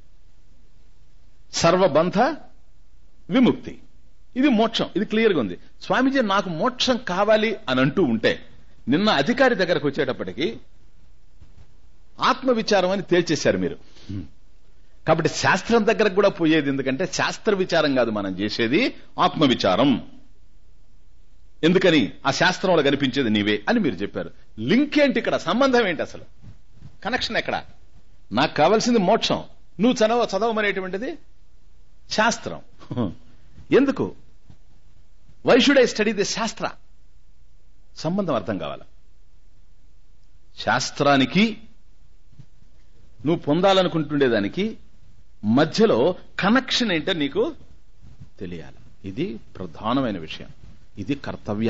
Speaker 1: సర్వబంధ విముక్తి ఇది మోక్షం ఇది క్లియర్గా ఉంది స్వామీజీ నాకు మోక్షం కావాలి అని అంటూ ఉంటే నిన్న అధికారి దగ్గరకు వచ్చేటప్పటికి ఆత్మ విచారం అని తేల్చేశారు మీరు కాబట్టి శాస్త్రం దగ్గరకు కూడా పోయేది ఎందుకంటే శాస్త్ర విచారం కాదు మనం చేసేది ఆత్మ విచారం ఎందుకని ఆ శాస్త్రంలో కనిపించేది నీవే అని మీరు చెప్పారు లింక్ ఏంటి ఇక్కడ సంబంధం ఏంటి అసలు కనెక్షన్ ఎక్కడ నాకు కావాల్సింది మోక్షం నువ్వు చదవ చదవమనేటువంటిది శాస్త్రం ఎందుకు why should I study the శాస్త్ర సంబంధం అర్థం కావాలి శాస్త్రానికి నువ్వు పొందాలనుకుంటుండేదానికి మధ్యలో కనెక్షన్ ఏంటో నీకు తెలియాలి ఇది ప్రధానమైన విషయం ఇది కర్తవ్య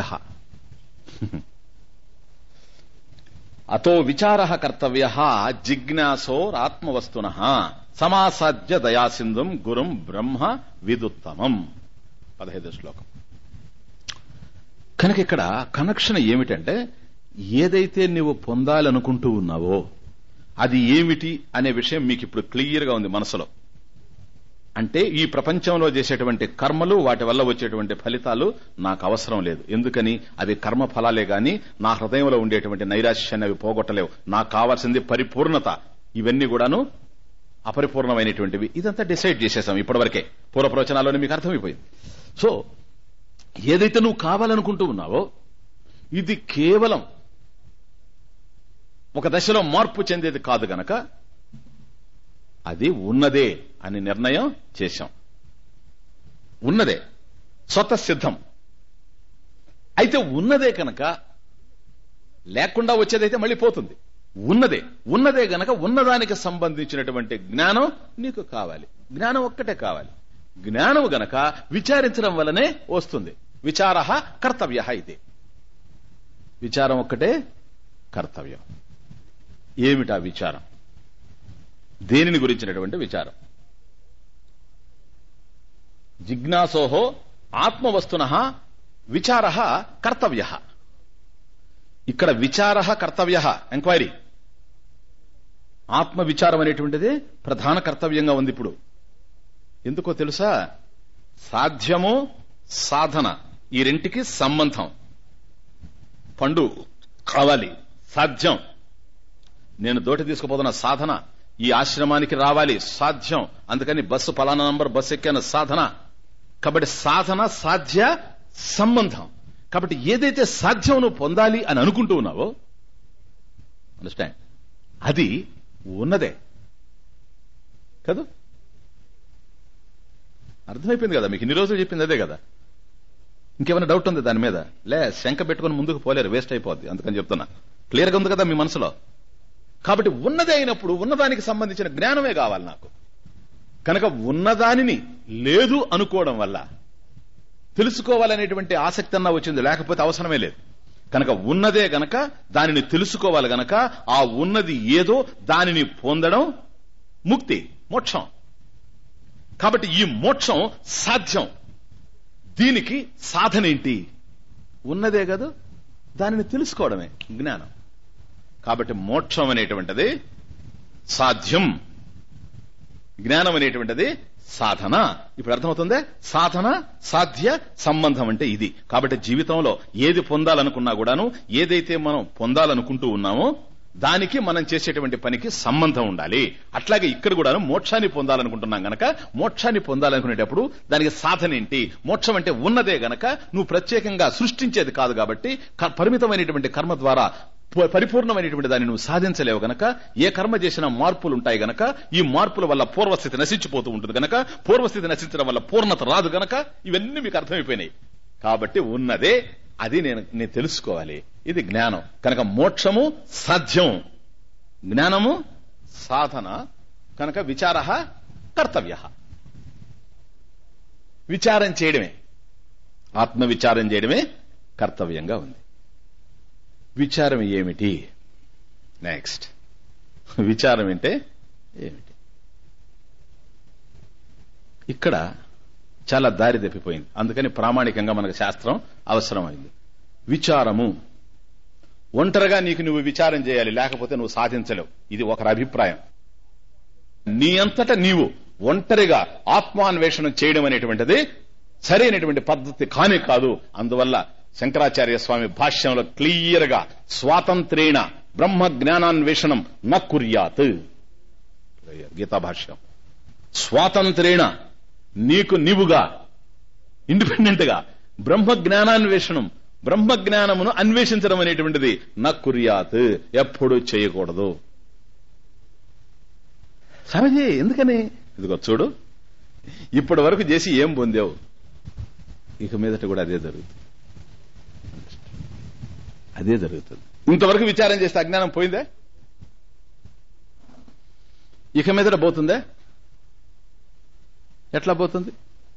Speaker 1: అతో విచార కర్తవ్య జిజ్ఞాసోరాత్మవస్తున సమాసాధ్య దయాసింధుం గురుం బ్రహ్మ విదుత్తమం పదహైదు శ్లోకం కనుక ఇక్కడ కనెక్షన్ ఏమిటంటే ఏదైతే నువ్వు పొందాలనుకుంటూ ఉన్నావో అది ఏమిటి అనే విషయం మీకు ఇప్పుడు క్లియర్ గా ఉంది మనసులో అంటే ఈ ప్రపంచంలో చేసేటువంటి కర్మలు వాటి వల్ల వచ్చేటువంటి ఫలితాలు నాకు అవసరం లేదు ఎందుకని అవి కర్మ ఫలాలే గాని నా హృదయంలో ఉండేటువంటి నైరాశ్యాన్ని అవి పోగొట్టలేవు నాకు కావాల్సింది పరిపూర్ణత ఇవన్నీ కూడాను అపరిపూర్ణమైనటువంటివి ఇదంతా డిసైడ్ చేసేసాం ఇప్పటివరకే పూర్వ ప్రవచనాల్లోనే మీకు అర్థమైపోయింది సో ఏదైతే నువ్వు కావాలనుకుంటూ ఉన్నావో ఇది కేవలం ఒక దశలో మార్పు చెందేది కాదు గనక అది ఉన్నదే అని నిర్ణయం చేశాం ఉన్నదే స్వతసిద్ధం అయితే ఉన్నదే కనుక లేకుండా వచ్చేదైతే మళ్ళీ పోతుంది ఉన్నదే ఉన్నదే గనక ఉన్నదానికి సంబంధించినటువంటి జ్ఞానం నీకు కావాలి జ్ఞానం ఒక్కటే కావాలి జ్ఞానం గనక విచారించడం వల్లనే వస్తుంది విచార కర్తవ్య ఇది విచారం ఒక్కటే కర్తవ్యం ఏమిటా విచారం దేనిని గురించినటువంటి విచారం జిజ్ఞాసోహో ఆత్మవస్తున విచార కర్తవ్య ఇక్కడ విచార కర్తవ్య ఎంక్వైరీ ఆత్మ విచారం అనేటువంటిది ప్రధాన కర్తవ్యంగా ఉంది ఇప్పుడు ఎందుకో తెలుసా సాధ్యము సాధన ఈ రెంటికి సంబంధం పండు కావాలి సాధ్యం నేను దోటి తీసుకుపోతున్న సాధన ఈ ఆశ్రమానికి రావాలి సాధ్యం అందుకని బస్సు పలానా నంబర్ బస్సు ఎక్కాను సాధన కాబట్టి సాధన సాధ్య సంబంధం కాబట్టి ఏదైతే సాధ్యం నువ్వు పొందాలి అని అనుకుంటూ ఉన్నావో అండర్స్టాండ్ అది ఉన్నదే కదా అర్థమైపోయింది కదా మీకు ఇన్ని రోజులు చెప్పింది అదే కదా ఇంకేమైనా డౌట్ ఉంది దాని మీద లే శంక పెట్టుకుని ముందుకు పోలేరు వేస్ట్ అయిపోద్ది అందుకని చెప్తున్నా క్లియర్ గా ఉంది కదా మీ మనసులో కాబట్టి ఉన్నదే అయినప్పుడు ఉన్నదానికి సంబంధించిన జ్ఞానమే కావాలి నాకు కనుక ఉన్నదానిని లేదు అనుకోవడం వల్ల తెలుసుకోవాలనేటువంటి ఆసక్తి అన్నా వచ్చింది లేకపోతే అవసరమే లేదు కనుక ఉన్నదే గనక దానిని తెలుసుకోవాలి గనక ఆ ఉన్నది ఏదో దానిని పొందడం ముక్తి మోక్షం కాబట్టి ఈ మోక్షం సాధ్యం దీనికి సాధన ఏంటి ఉన్నదే కదా దానిని తెలుసుకోవడమే జ్ఞానం కాబట్టి మోక్షం అనేటువంటిది సాధ్యం జ్ఞానం అనేటువంటిది సాధన ఇప్పుడు అర్థమవుతుందే సాధన సాధ్య సంబంధం అంటే ఇది కాబట్టి జీవితంలో ఏది పొందాలనుకున్నా కూడాను ఏదైతే మనం పొందాలనుకుంటూ ఉన్నామో దానికి మనం చేసేటువంటి పనికి సంబంధం ఉండాలి అట్లాగే ఇక్కడ కూడాను మోక్షాన్ని పొందాలనుకుంటున్నాం గనక మోక్షాన్ని పొందాలనుకునేటప్పుడు దానికి సాధన ఏంటి మోక్షం అంటే ఉన్నదే గనక నువ్వు ప్రత్యేకంగా సృష్టించేది కాదు కాబట్టి పరిమితమైనటువంటి కర్మ ద్వారా పరిపూర్ణమైనటువంటి దాన్ని నువ్వు సాధించలేవు గనక ఏ కర్మ చేసినా మార్పులు ఉంటాయి గనక ఈ మార్పుల వల్ల పూర్వస్థితి నశించిపోతూ ఉంటుంది గనక పూర్వస్థితి నశించడం వల్ల పూర్ణత రాదు గనక ఇవన్నీ మీకు అర్థమైపోయినాయి కాబట్టి ఉన్నదే అది నేను నేను తెలుసుకోవాలి ఇది జ్ఞానం కనుక మోక్షము సాధ్యం జ్ఞానము సాధన కనుక విచార కర్తవ్య విచారం చేయడమే ఆత్మ విచారం చేయడమే కర్తవ్యంగా ఉంది విచారం ఏమిటి నెక్స్ట్ విచారం అంటే ఏమిటి ఇక్కడ చాలా దారి తప్పిపోయింది అందుకని ప్రామాణికంగా మనకు శాస్త్రం అవసరమైంది విచారము ఒంటరిగా నీకు నువ్వు విచారం చేయాలి లేకపోతే నువ్వు సాధించలేవు ఇది ఒకరి అభిప్రాయం నీ అంతట నీవు ఒంటరిగా ఆత్మాన్వేషణం చేయడం అనేటువంటిది సరైనటువంటి పద్ధతి కానే కాదు అందువల్ల శంకరాచార్య స్వామి భాష్యంలో క్లియర్ గా స్వాతంత్రేణ బ్రహ్మ జ్ఞానాన్వేషణం న కుర్యాత్ గీతా భాష్యం స్వాతంత్రేణ నీకు నీవుగా ఇండిపెండెంట్ గా బ్రహ్మ జ్ఞానాన్వేషణం బ్రహ్మ జ్ఞానమును అన్వేషించడం అనేటువంటిది నా కుర్యాత్ ఎప్పుడు చేయకూడదు స్వామిజీ ఎందుకని ఇదిగో చూడు ఇప్పటి వరకు చేసి ఏం పొందావు ఇక మీదట కూడా అదే జరుగుతుంది అదే జరుగుతుంది ఇంతవరకు విచారం చేస్తే అజ్ఞానం పోయిందే ఇక మీదట పోతుందే ఎట్లా పోతుంది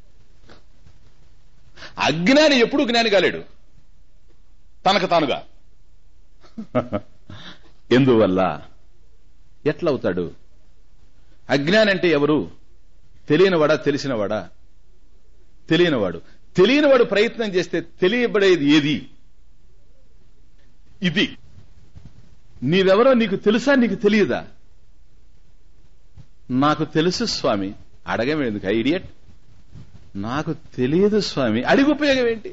Speaker 1: అజ్ఞాని ఎప్పుడు జ్ఞాని కాలేడు తనకు తానుగా ఎందువల్ల ఎట్లవుతాడు అజ్ఞాని అంటే ఎవరు తెలియనివాడా తెలిసినవాడా తెలియనివాడు తెలియనివాడు ప్రయత్నం చేస్తే తెలియబడేది ఏది ఇది నీవెవరో నీకు తెలుసా నీకు తెలియదా నాకు తెలుసు స్వామి అడగం ఎందుకు ఐడియట్ నాకు తెలియదు స్వామి అడిగి ఉపయోగం ఏంటి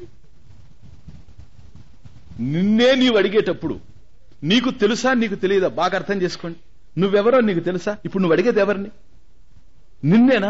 Speaker 1: నిన్నే నీవు అడిగేటప్పుడు నీకు తెలుసా నీకు తెలియదా బాగా అర్థం చేసుకోండి నువ్వెవరో నీకు తెలుసా ఇప్పుడు నువ్వు అడిగేది ఎవరిని నిన్నేనా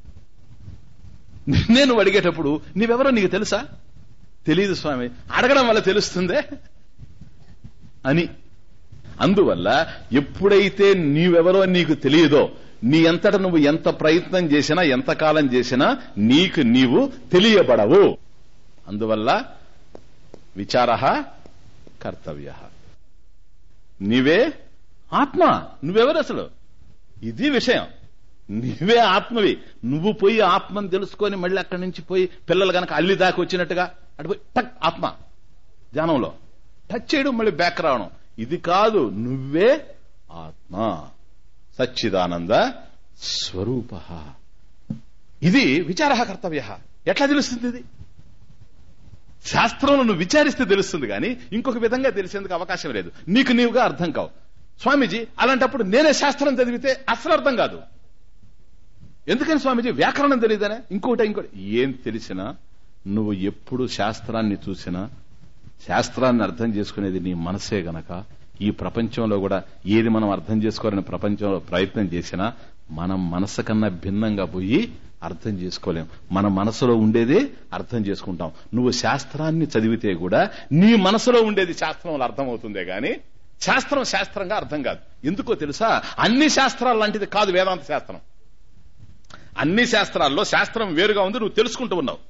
Speaker 1: నిన్నే నువ్వు అడిగేటప్పుడు నీవెవరో నీకు తెలుసా తెలియదు స్వామి అడగడం వల్ల తెలుస్తుందే అని అందువల్ల ఎప్పుడైతే నీవెవరో నీకు తెలియదో నీ అంతట నువ్వు ఎంత ప్రయత్నం చేసినా ఎంత కాలం చేసినా నీకు నీవు తెలియబడవు అందువల్ల విచార కర్తవ్య నీవే ఆత్మ నువ్వెవరు అసలు ఇది విషయం నీవే ఆత్మవి నువ్వు పోయి ఆత్మని తెలుసుకొని మళ్ళీ అక్కడి నుంచి పోయి పిల్లలు గనక అల్లి దాకా వచ్చినట్టుగా అటు పోయి టక్ ఆత్మ ధ్యానంలో టచ్ చేయడం మళ్ళీ బ్యాక్ రావడం ఇది కాదు నువ్వే ఆత్మ సచ్చిదానంద స్వరూప ఇది విచార కర్తవ్య ఎట్లా తెలుస్తుంది ఇది శాస్త్రంలో నువ్వు విచారిస్తే తెలుస్తుంది కానీ ఇంకొక విధంగా తెలిసేందుకు అవకాశం లేదు నీకు నీవుగా అర్థం కావు స్వామీజీ అలాంటప్పుడు నేనే శాస్త్రం చదివితే అసలు అర్థం కాదు ఎందుకని స్వామీజీ వ్యాకరణం తెలియదనే ఇంకోటి ఇంకోటి ఏం తెలిసినా నువ్వు ఎప్పుడు శాస్త్రాన్ని చూసినా శాస్త్రాన్ని అర్థం చేసుకునేది నీ మనసే గనక ఈ ప్రపంచంలో కూడా ఏది మనం అర్థం చేసుకోవాలని ప్రపంచంలో ప్రయత్నం చేసినా మనం మనసు కన్నా భిన్నంగా పోయి అర్థం చేసుకోలేం మన మనసులో ఉండేదే అర్థం చేసుకుంటాం నువ్వు శాస్త్రాన్ని చదివితే కూడా నీ మనసులో ఉండేది శాస్త్రంలో అర్థమవుతుందే గాని శాస్త్రం శాస్త్రంగా అర్థం కాదు ఎందుకో తెలుసా అన్ని శాస్త్రాలు లాంటిది కాదు వేదాంత శాస్త్రం అన్ని శాస్త్రాల్లో శాస్త్రం వేరుగా ఉంది నువ్వు తెలుసుకుంటూ ఉన్నావు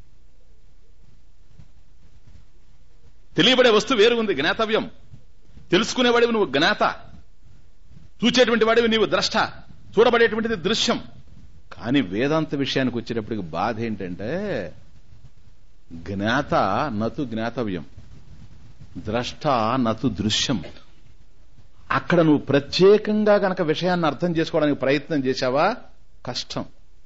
Speaker 1: తెలియబడే వస్తువు వేరు ఉంది జ్ఞాతవ్యం తెలుసుకునేవాడివి నువ్వు జ్ఞాత చూచేటువంటి వాడివి నీవు ద్రష్ట చూడబడేటువంటిది దృశ్యం కానీ వేదాంత విషయానికి వచ్చేటప్పటికి బాధ ఏంటంటే జ్ఞాత నతు జ్ఞాతవ్యం ద్రష్ట నతు దృశ్యం అక్కడ నువ్వు ప్రత్యేకంగా గనక విషయాన్ని అర్థం చేసుకోవడానికి ప్రయత్నం చేశావా కష్టం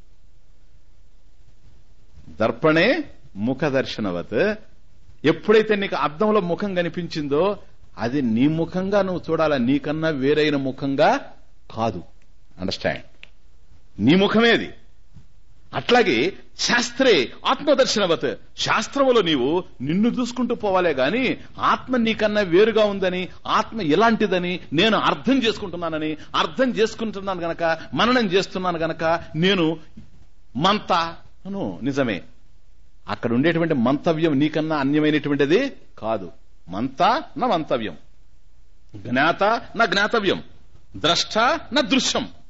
Speaker 1: దర్పణే ముఖ దర్శనవత్ ఎప్పుడైతే నీకు అద్దంలో ముఖం కనిపించిందో అది నీ ముఖంగా నువ్వు చూడాలా నీకన్నా వేరైన ముఖంగా కాదు అండర్స్టాండ్ నీ ముఖమేది అట్లాగే శాస్త్రే ఆత్మదర్శనవత్ శాస్త్రములో నీవు నిన్ను చూసుకుంటూ పోవాలే గాని ఆత్మ నీకన్నా వేరుగా ఉందని ఆత్మ ఎలాంటిదని నేను అర్థం చేసుకుంటున్నానని అర్థం చేసుకుంటున్నాను గనక మననం చేస్తున్నాను గనక నేను మంతను నిజమే అక్కడ ఉండేటువంటి మంతవ్యం నీకన్నా అన్యమైనటువంటిది కాదు మంత నా మంతవ్యం జ్ఞాత నా జ్ఞాతవ్యం ద్రష్ట నా దృశ్యం